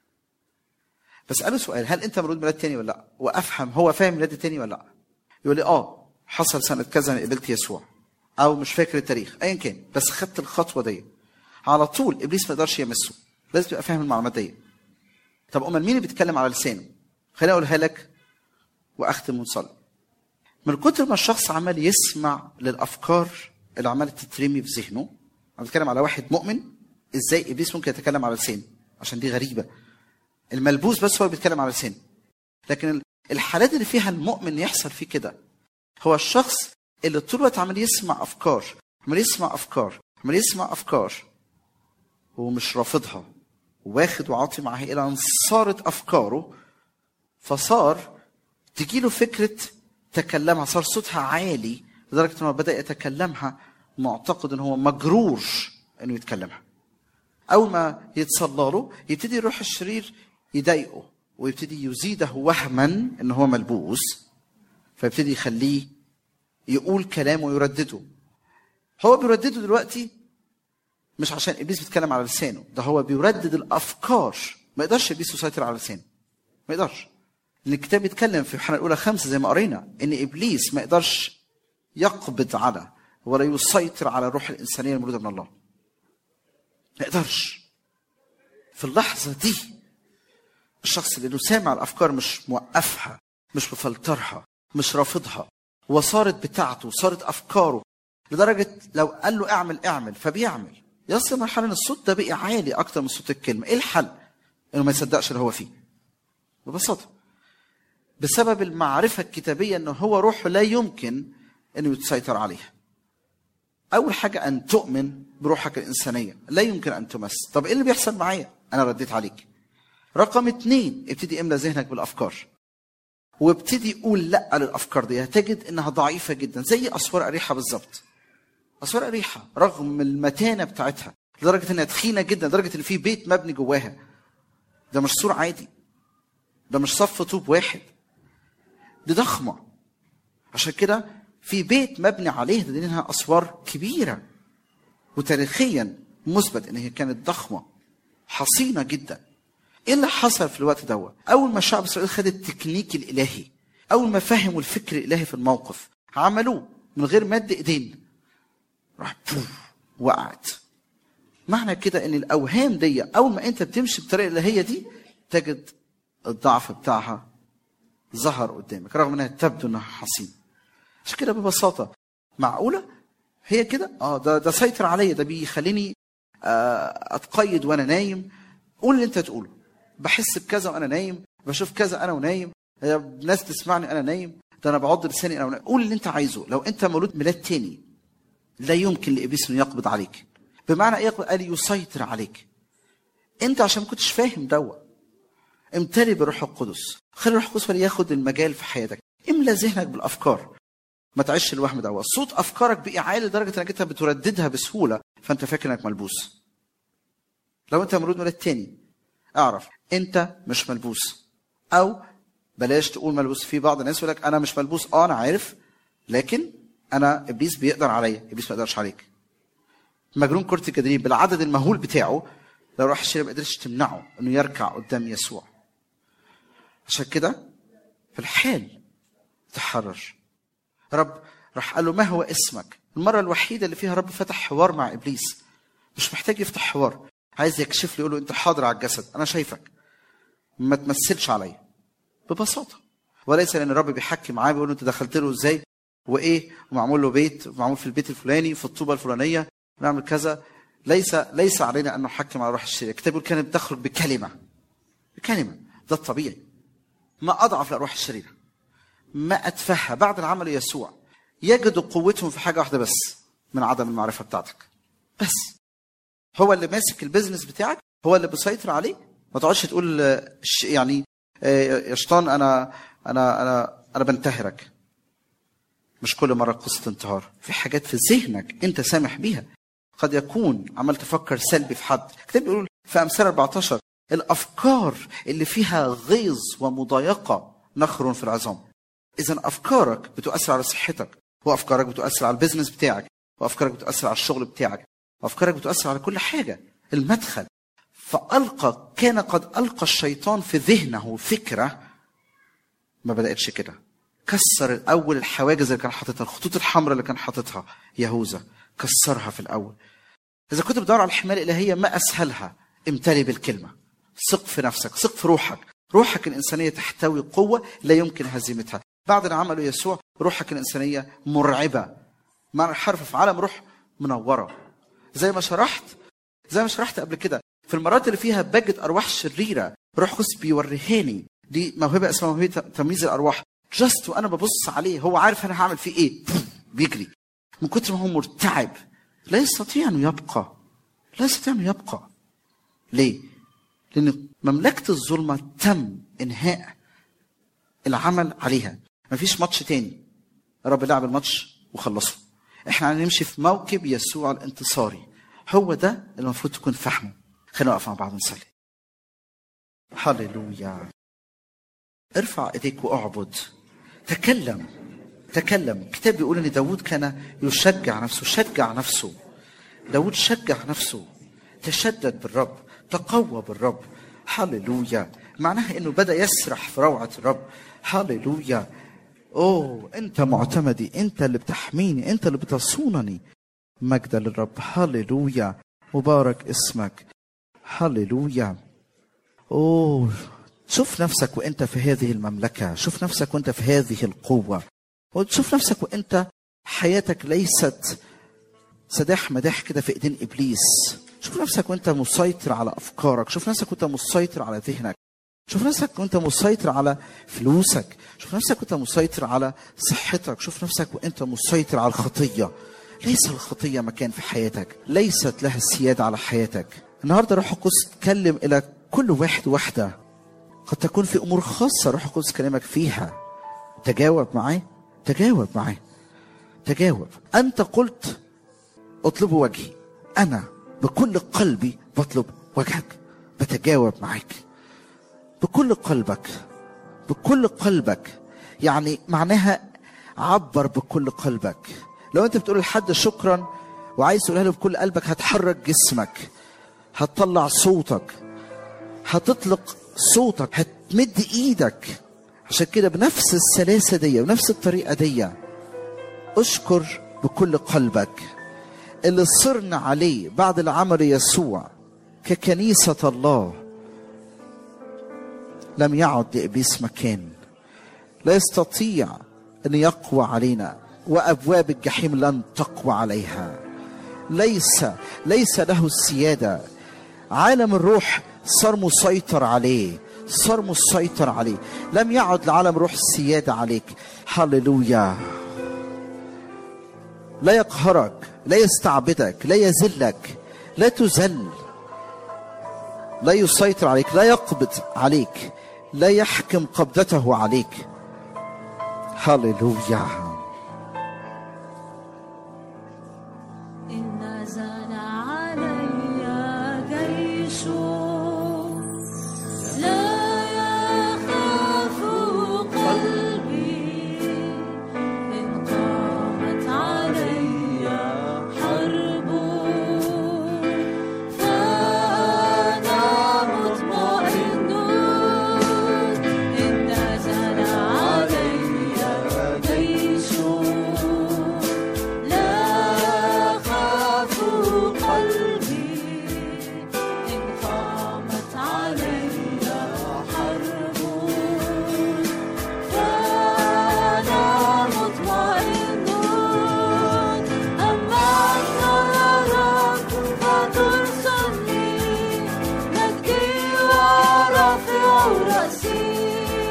بسأله سؤال هل انت مولود ميلاد تاني ولا لا وافهم هو فاهم ميلاد تاني ولا لا يقول لي اه حصل سنة كذا انا قبلت يسوع او مش فاكر التاريخ ايا كان بس خدت الخطوة دي على طول ابليس ما يقدرش يمسه لازم تبقى فاهم المعلومات دي طب امال مين اللي بيتكلم على لسانه خليني اقولها لك واختم ونصلي من كتر ما الشخص عمال يسمع للافكار اللي عماله تترمي في ذهنه انا بتكلم على واحد مؤمن ازاي ابليس ممكن يتكلم على لسانه عشان دي غريبه الملبوس بس هو اللي بيتكلم على لسانه لكن الحالات اللي فيها المؤمن يحصل فيه كده هو الشخص اللي طول الوقت عمال يسمع افكار عمال يسمع افكار عمال يسمع افكار ومش رافضها واخد وعاطي معاها الى ان صارت افكاره فصار تجيله فكره تكلمها صار صوتها عالي لدرجه انه بدا يتكلمها معتقد ان هو مجرور انه يتكلمها اول ما يتصلى له يبتدي يروح الشرير يضايقه ويبتدي يزيده وهما ان هو ملبوس فيبتدي يخليه يقول كلام ويردده هو بيردده دلوقتي مش عشان ابليس بيتكلم على لسانه ده هو بيردد الافكار ما يقدرش ابليس يسيطر على لسانه ما يقدرش لان الكتاب بيتكلم في يوحنا الاولى خمسه زي ما قرينا ان ابليس ما يقدرش يقبض على ولا يسيطر على الروح الانسانيه المولوده من الله ما يقدرش في اللحظه دي الشخص اللي له سامع الافكار مش موقفها مش مفلترها مش رافضها وصارت بتاعته صارت افكاره لدرجه لو قال له اعمل اعمل فبيعمل يصل مرحله ان الصوت ده بقي عالي اكتر من صوت الكلمه ايه الحل انه ما يصدقش اللي هو فيه ببساطه بسبب المعرفه الكتابيه انه هو روحه لا يمكن انه يتسيطر عليها اول حاجه ان تؤمن بروحك الانسانيه لا يمكن ان تمس طب ايه اللي بيحصل معايا انا رديت عليك رقم اتنين ابتدي املى ذهنك بالافكار وابتدي قول لا للافكار دي هتجد انها ضعيفه جدا زي اسوار اريحه بالظبط اسوار اريحه رغم المتانه بتاعتها لدرجه انها تخينه جدا لدرجه ان في بيت مبني جواها ده مش سور عادي ده مش صف طوب واحد دي ضخمه عشان كده في بيت مبني عليه ده انها اسوار كبيره وتاريخيا مثبت ان هي كانت ضخمه حصينه جدا ايه اللي حصل في الوقت دوت اول ما الشعب الاسرائيلي خد التكنيك الالهي اول ما فهموا الفكر الالهي في الموقف عملوه من غير مد ايدين راح بوف وقعت معنى كده ان الاوهام دي اول ما انت بتمشي بالطريقه الالهيه دي تجد الضعف بتاعها ظهر قدامك رغم انها تبدو انها حصين عشان كده ببساطه معقوله هي كده اه ده ده سيطر عليا ده بيخليني آه اتقيد وانا نايم قول اللي انت تقوله بحس بكذا وانا نايم بشوف كذا انا ونايم ناس تسمعني انا نايم ده انا بعض لساني انا ونايم قول اللي انت عايزه لو انت مولود ميلاد تاني لا يمكن لابليس انه يقبض عليك بمعنى ايه يقبض قال يسيطر عليك انت عشان ما كنتش فاهم دوا امتلي بالروح القدس خلي الروح القدس هو اللي ياخد المجال في حياتك املى ذهنك بالافكار ما تعيش الوهم ده صوت افكارك بقي عالي لدرجه انك انت بترددها بسهوله فانت فاكر انك ملبوس لو انت مولود مولد تاني اعرف انت مش ملبوس او بلاش تقول ملبوس في بعض الناس يقول لك انا مش ملبوس اه انا عارف لكن انا ابليس بيقدر عليا ابليس ما يقدرش عليك مجنون كرة الجدرين بالعدد المهول بتاعه لو راح الشرير ما قدرش تمنعه انه يركع قدام يسوع عشان كده في الحال تحرر رب راح قال له ما هو اسمك المرة الوحيدة اللي فيها رب فتح حوار مع إبليس مش محتاج يفتح حوار عايز يكشف له يقول له أنت حاضر على الجسد أنا شايفك ما تمثلش عليا ببساطة وليس لأن الرب بيحكي معاه بيقول له أنت دخلت له إزاي وإيه ومعمول له بيت ومعمول في البيت الفلاني في الطوبة الفلانية نعمل كذا ليس ليس علينا أن نحكم على روح الشرير الكتاب يقول كانت بتخرج بكلمة بكلمة ده الطبيعي ما أضعف لأرواح الشريرة ما أتفهى بعد العمل يسوع يجدوا قوتهم في حاجة واحدة بس من عدم المعرفة بتاعتك بس هو اللي ماسك البيزنس بتاعك هو اللي بيسيطر عليه ما تقعدش تقول آه، ش- يعني آه، يا شيطان انا انا انا انا بنتهرك مش كل مره قصه انتهار في حاجات في ذهنك انت سامح بيها قد يكون عمال تفكر سلبي في حد الكتاب بيقول في امثال 14 الافكار اللي فيها غيظ ومضايقه نخر في العظام اذا افكارك بتؤثر على صحتك وافكارك بتؤثر على البيزنس بتاعك وافكارك بتؤثر على الشغل بتاعك وافكارك بتؤثر على كل حاجه المدخل فالقى كان قد القى الشيطان في ذهنه فكره ما بداتش كده كسر الاول الحواجز اللي كان حاططها الخطوط الحمراء اللي كان حاططها يهوذا كسرها في الاول اذا كنت بتدور على الحمايه الالهيه ما اسهلها امتلي بالكلمه ثق في نفسك ثق في روحك روحك الانسانيه تحتوي قوه لا يمكن هزيمتها بعد اللي عمله يسوع روحك الانسانيه مرعبه معنى الحرف في عالم روح منوره زي ما شرحت زي ما شرحت قبل كده في المرات اللي فيها بجد ارواح شريره روح قدس بيوريهاني دي موهبه اسمها موهبه تمييز الارواح جاست وانا ببص عليه هو عارف انا هعمل فيه ايه بيجري من كتر ما هو مرتعب لا يستطيع انه يبقى لا يستطيع انه يبقى ليه؟ لان مملكه الظلمه تم انهاء العمل عليها مفيش ماتش تاني رب لعب الماتش وخلصه احنا هنمشي في موكب يسوع الانتصاري هو ده اللي المفروض تكون فاهمه خلينا نقف مع بعض نصلي هللويا ارفع ايديك واعبد تكلم تكلم الكتاب بيقول ان داود كان يشجع نفسه شجع نفسه داود شجع نفسه تشدد بالرب تقوى بالرب هللويا معناها انه بدا يسرح في روعه الرب هللويا اوه انت معتمدي انت اللي بتحميني انت اللي بتصونني مجدا للرب هللويا مبارك اسمك هللويا اوه شوف نفسك وانت في هذه المملكه شوف نفسك وانت في هذه القوه وتشوف نفسك وانت حياتك ليست سداح مداح كده في ايدين ابليس شوف نفسك وانت مسيطر على افكارك شوف نفسك وانت مسيطر على ذهنك شوف نفسك وانت مسيطر على فلوسك شوف نفسك وانت مسيطر على صحتك شوف نفسك وانت مسيطر على الخطيه ليس الخطيه مكان في حياتك ليست لها السياده على حياتك النهارده روح القدس تكلم الى كل واحد واحده قد تكون في امور خاصه روح القدس كلمك فيها تجاوب معاه تجاوب معاه تجاوب انت قلت اطلبوا وجهي انا بكل قلبي بطلب وجهك بتجاوب معاك بكل قلبك بكل قلبك يعني معناها عبر بكل قلبك لو انت بتقول لحد شكرا وعايز تقولها له بكل قلبك هتحرك جسمك هتطلع صوتك هتطلق صوتك هتمد ايدك عشان كده بنفس السلاسه دي ونفس الطريقه دي اشكر بكل قلبك اللي صرنا عليه بعد العمل يسوع ككنيسه الله لم يعد لابليس مكان لا يستطيع ان يقوى علينا وابواب الجحيم لن تقوى عليها ليس ليس له السياده عالم الروح صار مسيطر عليه صار مسيطر عليه لم يعد لعالم الروح السياده عليك هللويا لا يقهرك لا يستعبدك لا يذلك لا تذل لا يسيطر عليك لا يقبض عليك لا يحكم قبضته عليك هللويا إن نزل علي جيش لا يخاف قلبي إن قامت علي حرب فأنا مطمئن إن نزل علي جيش لا يخاف قلبي إن قامت علي حرب فأنا مطمئن أما أنت يا رب فترسلني مجدي ورافع رأسي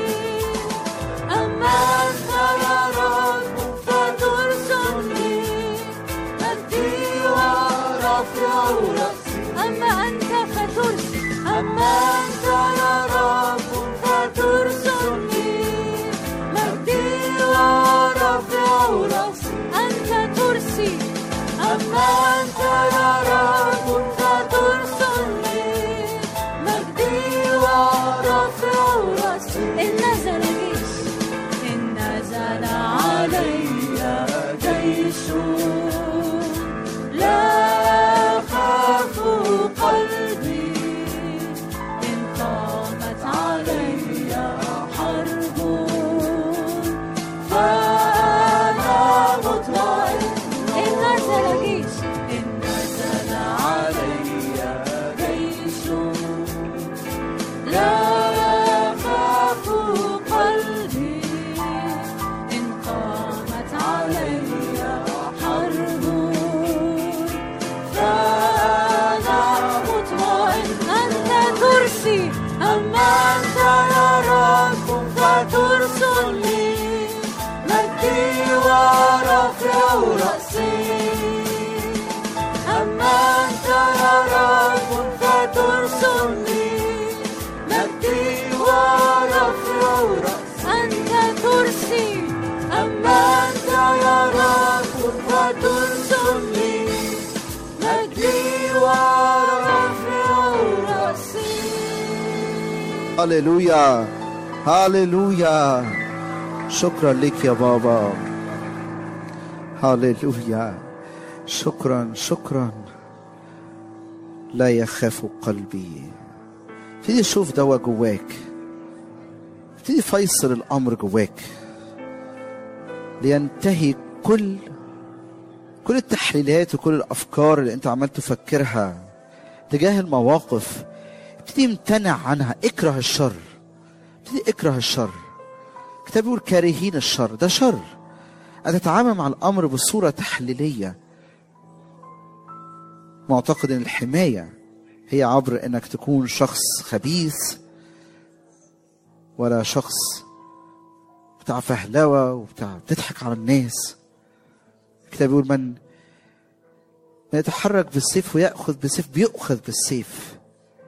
أما أنت يا رب فترسلني مجدي ورافع رأسي أما أنت فترسل أما أنت يا رب فترسلني مجدي ورافع رأسي أنت ترسي أما أنت يا رب فترسلني مجدي ورافع رأسي إن نزل جيش إن نزل علي جيش لا يخاف قلبي إن قامت علي حرب فأنا مطمئن إن نزل جيش إن نزل علي جيش لا يخاف قلبي إن قامت علي حرب فأنا مطمئن أنت ترسي أما أنت يا رب فترسلني مجدي ورافع رأسي أما أنت يا رب فترسلني مجدي ورافع رأسي أنت ترسي أما أنت يا رب فترسلني مجدي ورافع رأسي هللويا هللويا شكرا لك يا بابا هللويا شكرا شكرا لا يخاف قلبي ابتدي شوف دوا جواك ابتدي فيصل الامر جواك لينتهي كل كل التحليلات وكل الافكار اللي انت عمال تفكرها تجاه المواقف ابتدي امتنع عنها اكره الشر ابتدي اكره الشر الكتاب بيقول كارهين الشر ده شر أن تتعامل مع الأمر بصورة تحليلية معتقد أن الحماية هي عبر أنك تكون شخص خبيث ولا شخص بتاع فهلوة وبتاع بتضحك على الناس الكتاب بيقول من من يتحرك بالسيف ويأخذ بالسيف بيؤخذ بالسيف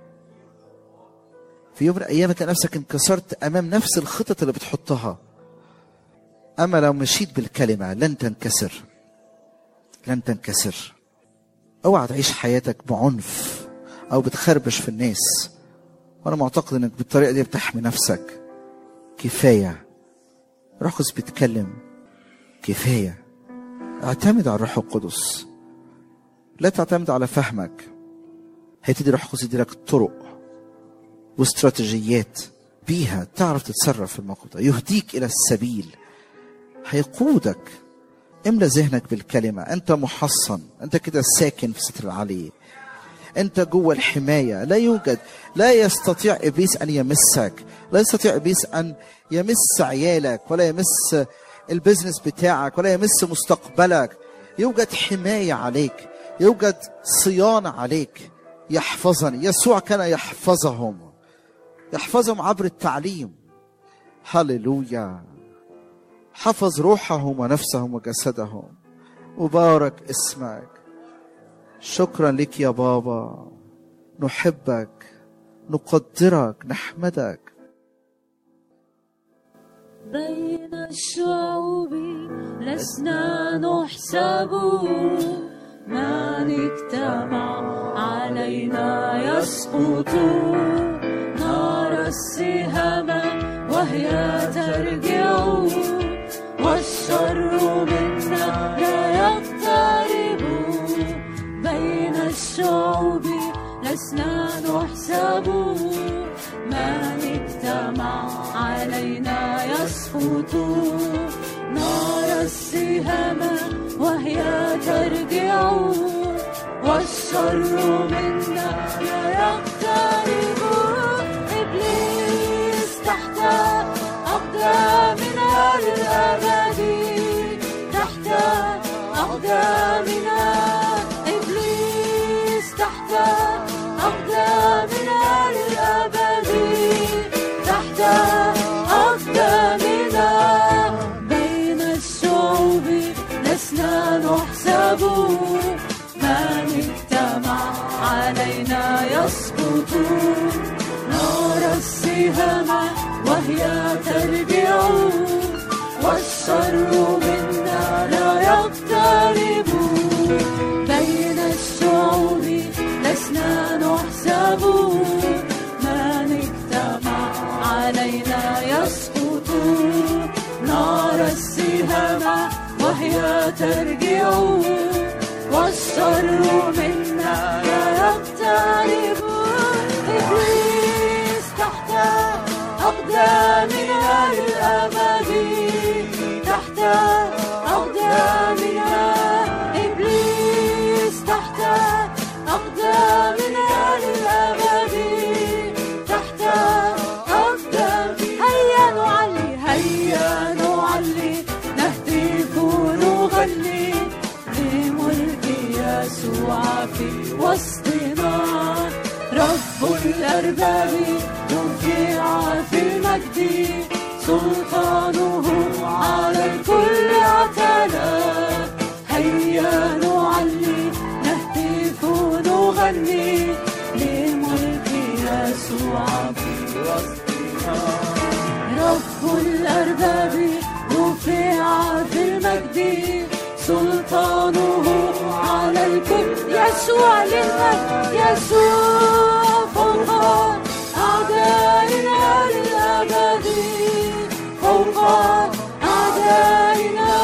في يوم من الايام تلاقي نفسك انكسرت امام نفس الخطط اللي بتحطها اما لو مشيت بالكلمه لن تنكسر لن تنكسر اوعى تعيش حياتك بعنف او بتخربش في الناس وانا معتقد انك بالطريقه دي بتحمي نفسك كفايه روح القدس بيتكلم كفايه اعتمد على الروح القدس لا تعتمد على فهمك هيبتدي الروح القدس يديلك طرق واستراتيجيات بيها تعرف تتصرف في الموقف ده يهديك الى السبيل هيقودك املى ذهنك بالكلمه انت محصن انت كده ساكن في ستر العلي انت جوه الحمايه لا يوجد لا يستطيع ابليس ان يمسك لا يستطيع ابليس ان يمس عيالك ولا يمس البزنس بتاعك ولا يمس مستقبلك يوجد حمايه عليك يوجد صيانه عليك يحفظني يسوع كان يحفظهم يحفظهم عبر التعليم هللويا حفظ روحهم ونفسهم وجسدهم وبارك اسمك شكرا لك يا بابا نحبك نقدرك نحمدك بين الشعوب لسنا نحسب من اجتمع علينا يسقط نرى السهام وهي ترجع والشر منا لا يقترب بين الشعوب لسنا نحسب من اجتمع علينا يسقط نرى السهام وهي ترجع والشر منا لا يقترب إبليس تحت أقدامنا للأبد تحت أقدامنا إبليس تحت أقدامنا للأبد تحت أقدامنا بين الشعوب لسنا نحسب من اجتمع علينا يسقط نرى السهام وهي ترجع والشر منا لا يقترب بين الشعوب لسنا نحسب من اجتمع علينا يسقط نرى السهام وهي ترجع والشر منا لا يقترب إبليس تحت أقدامنا للأبد تحت أقدامنا إبليس تحت أقدامنا للأبد تحت أقدام هيا نعلي هيا نعلي نهتف نغني لملك يسوع في وسطنا رب الأرباب رفيع في المجد سلطانه على الكل اعتلى هيا نعلي نهتف نغني لملك يسوع في وسطنا رب الأرباب رفيع في المجد سلطانه على الكل يسوع للمجد يسوع فوق أعدائنا للأبد فوق أعدائنا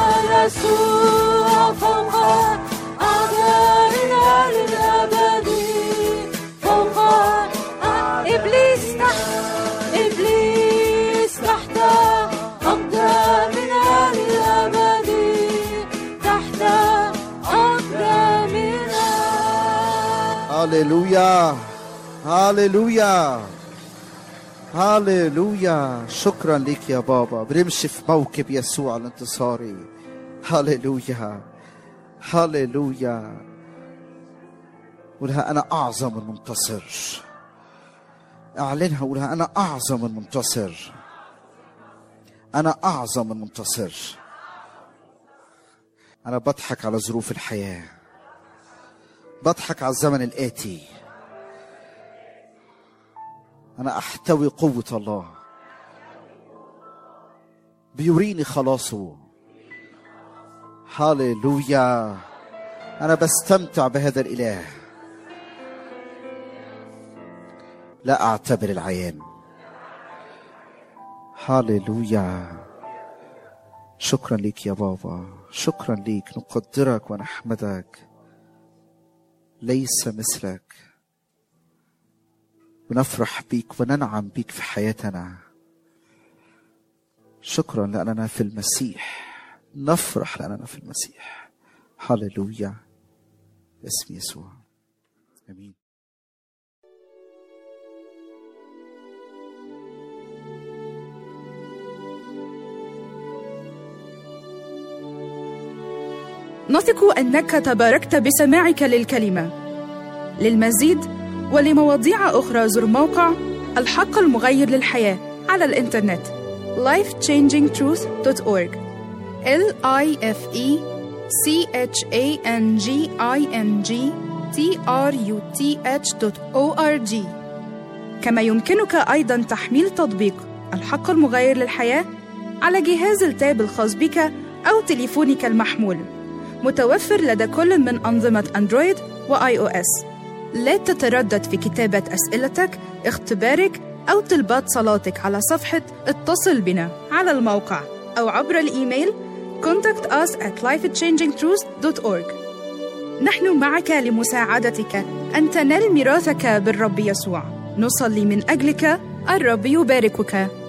يسوع فوق أعدائنا للأبد فوق أع- إبليس تحت إبليس تحت أقدامنا للأبد تحت أقدامنا هاليلويا هاليلويا هاليلويا شكرا لك يا بابا بنمشي في موكب يسوع الانتصاري هاليلويا هاليلويا قولها انا اعظم المنتصر اعلنها قولها انا اعظم المنتصر انا اعظم المنتصر انا بضحك على ظروف الحياه بضحك على الزمن الآتي أنا أحتوي قوة الله بيوريني خلاصه هاليلويا أنا بستمتع بهذا الإله لا أعتبر العيان هاليلويا شكرا ليك يا بابا شكرا ليك نقدرك ونحمدك ليس مثلك ونفرح بيك وننعم بيك في حياتنا شكرا لأننا في المسيح نفرح لأننا في المسيح هللويا باسم يسوع امين نثق انك تباركت بسماعك للكلمه للمزيد ولمواضيع اخرى زر موقع الحق المغير للحياه على الانترنت lifechangingtruth.org l i f e c h a n g i n g t r u t h o r g كما يمكنك أيضا تحميل تطبيق الحق المغير للحياة على جهاز التاب الخاص بك أو تليفونك المحمول متوفر لدى كل من أنظمة أندرويد وآي أو إس لا تتردد في كتابة أسئلتك، اختبارك أو طلبات صلاتك على صفحة اتصل بنا على الموقع أو عبر الإيميل contact us at lifechangingtruth.org نحن معك لمساعدتك أن تنال ميراثك بالرب يسوع نصلي من أجلك الرب يباركك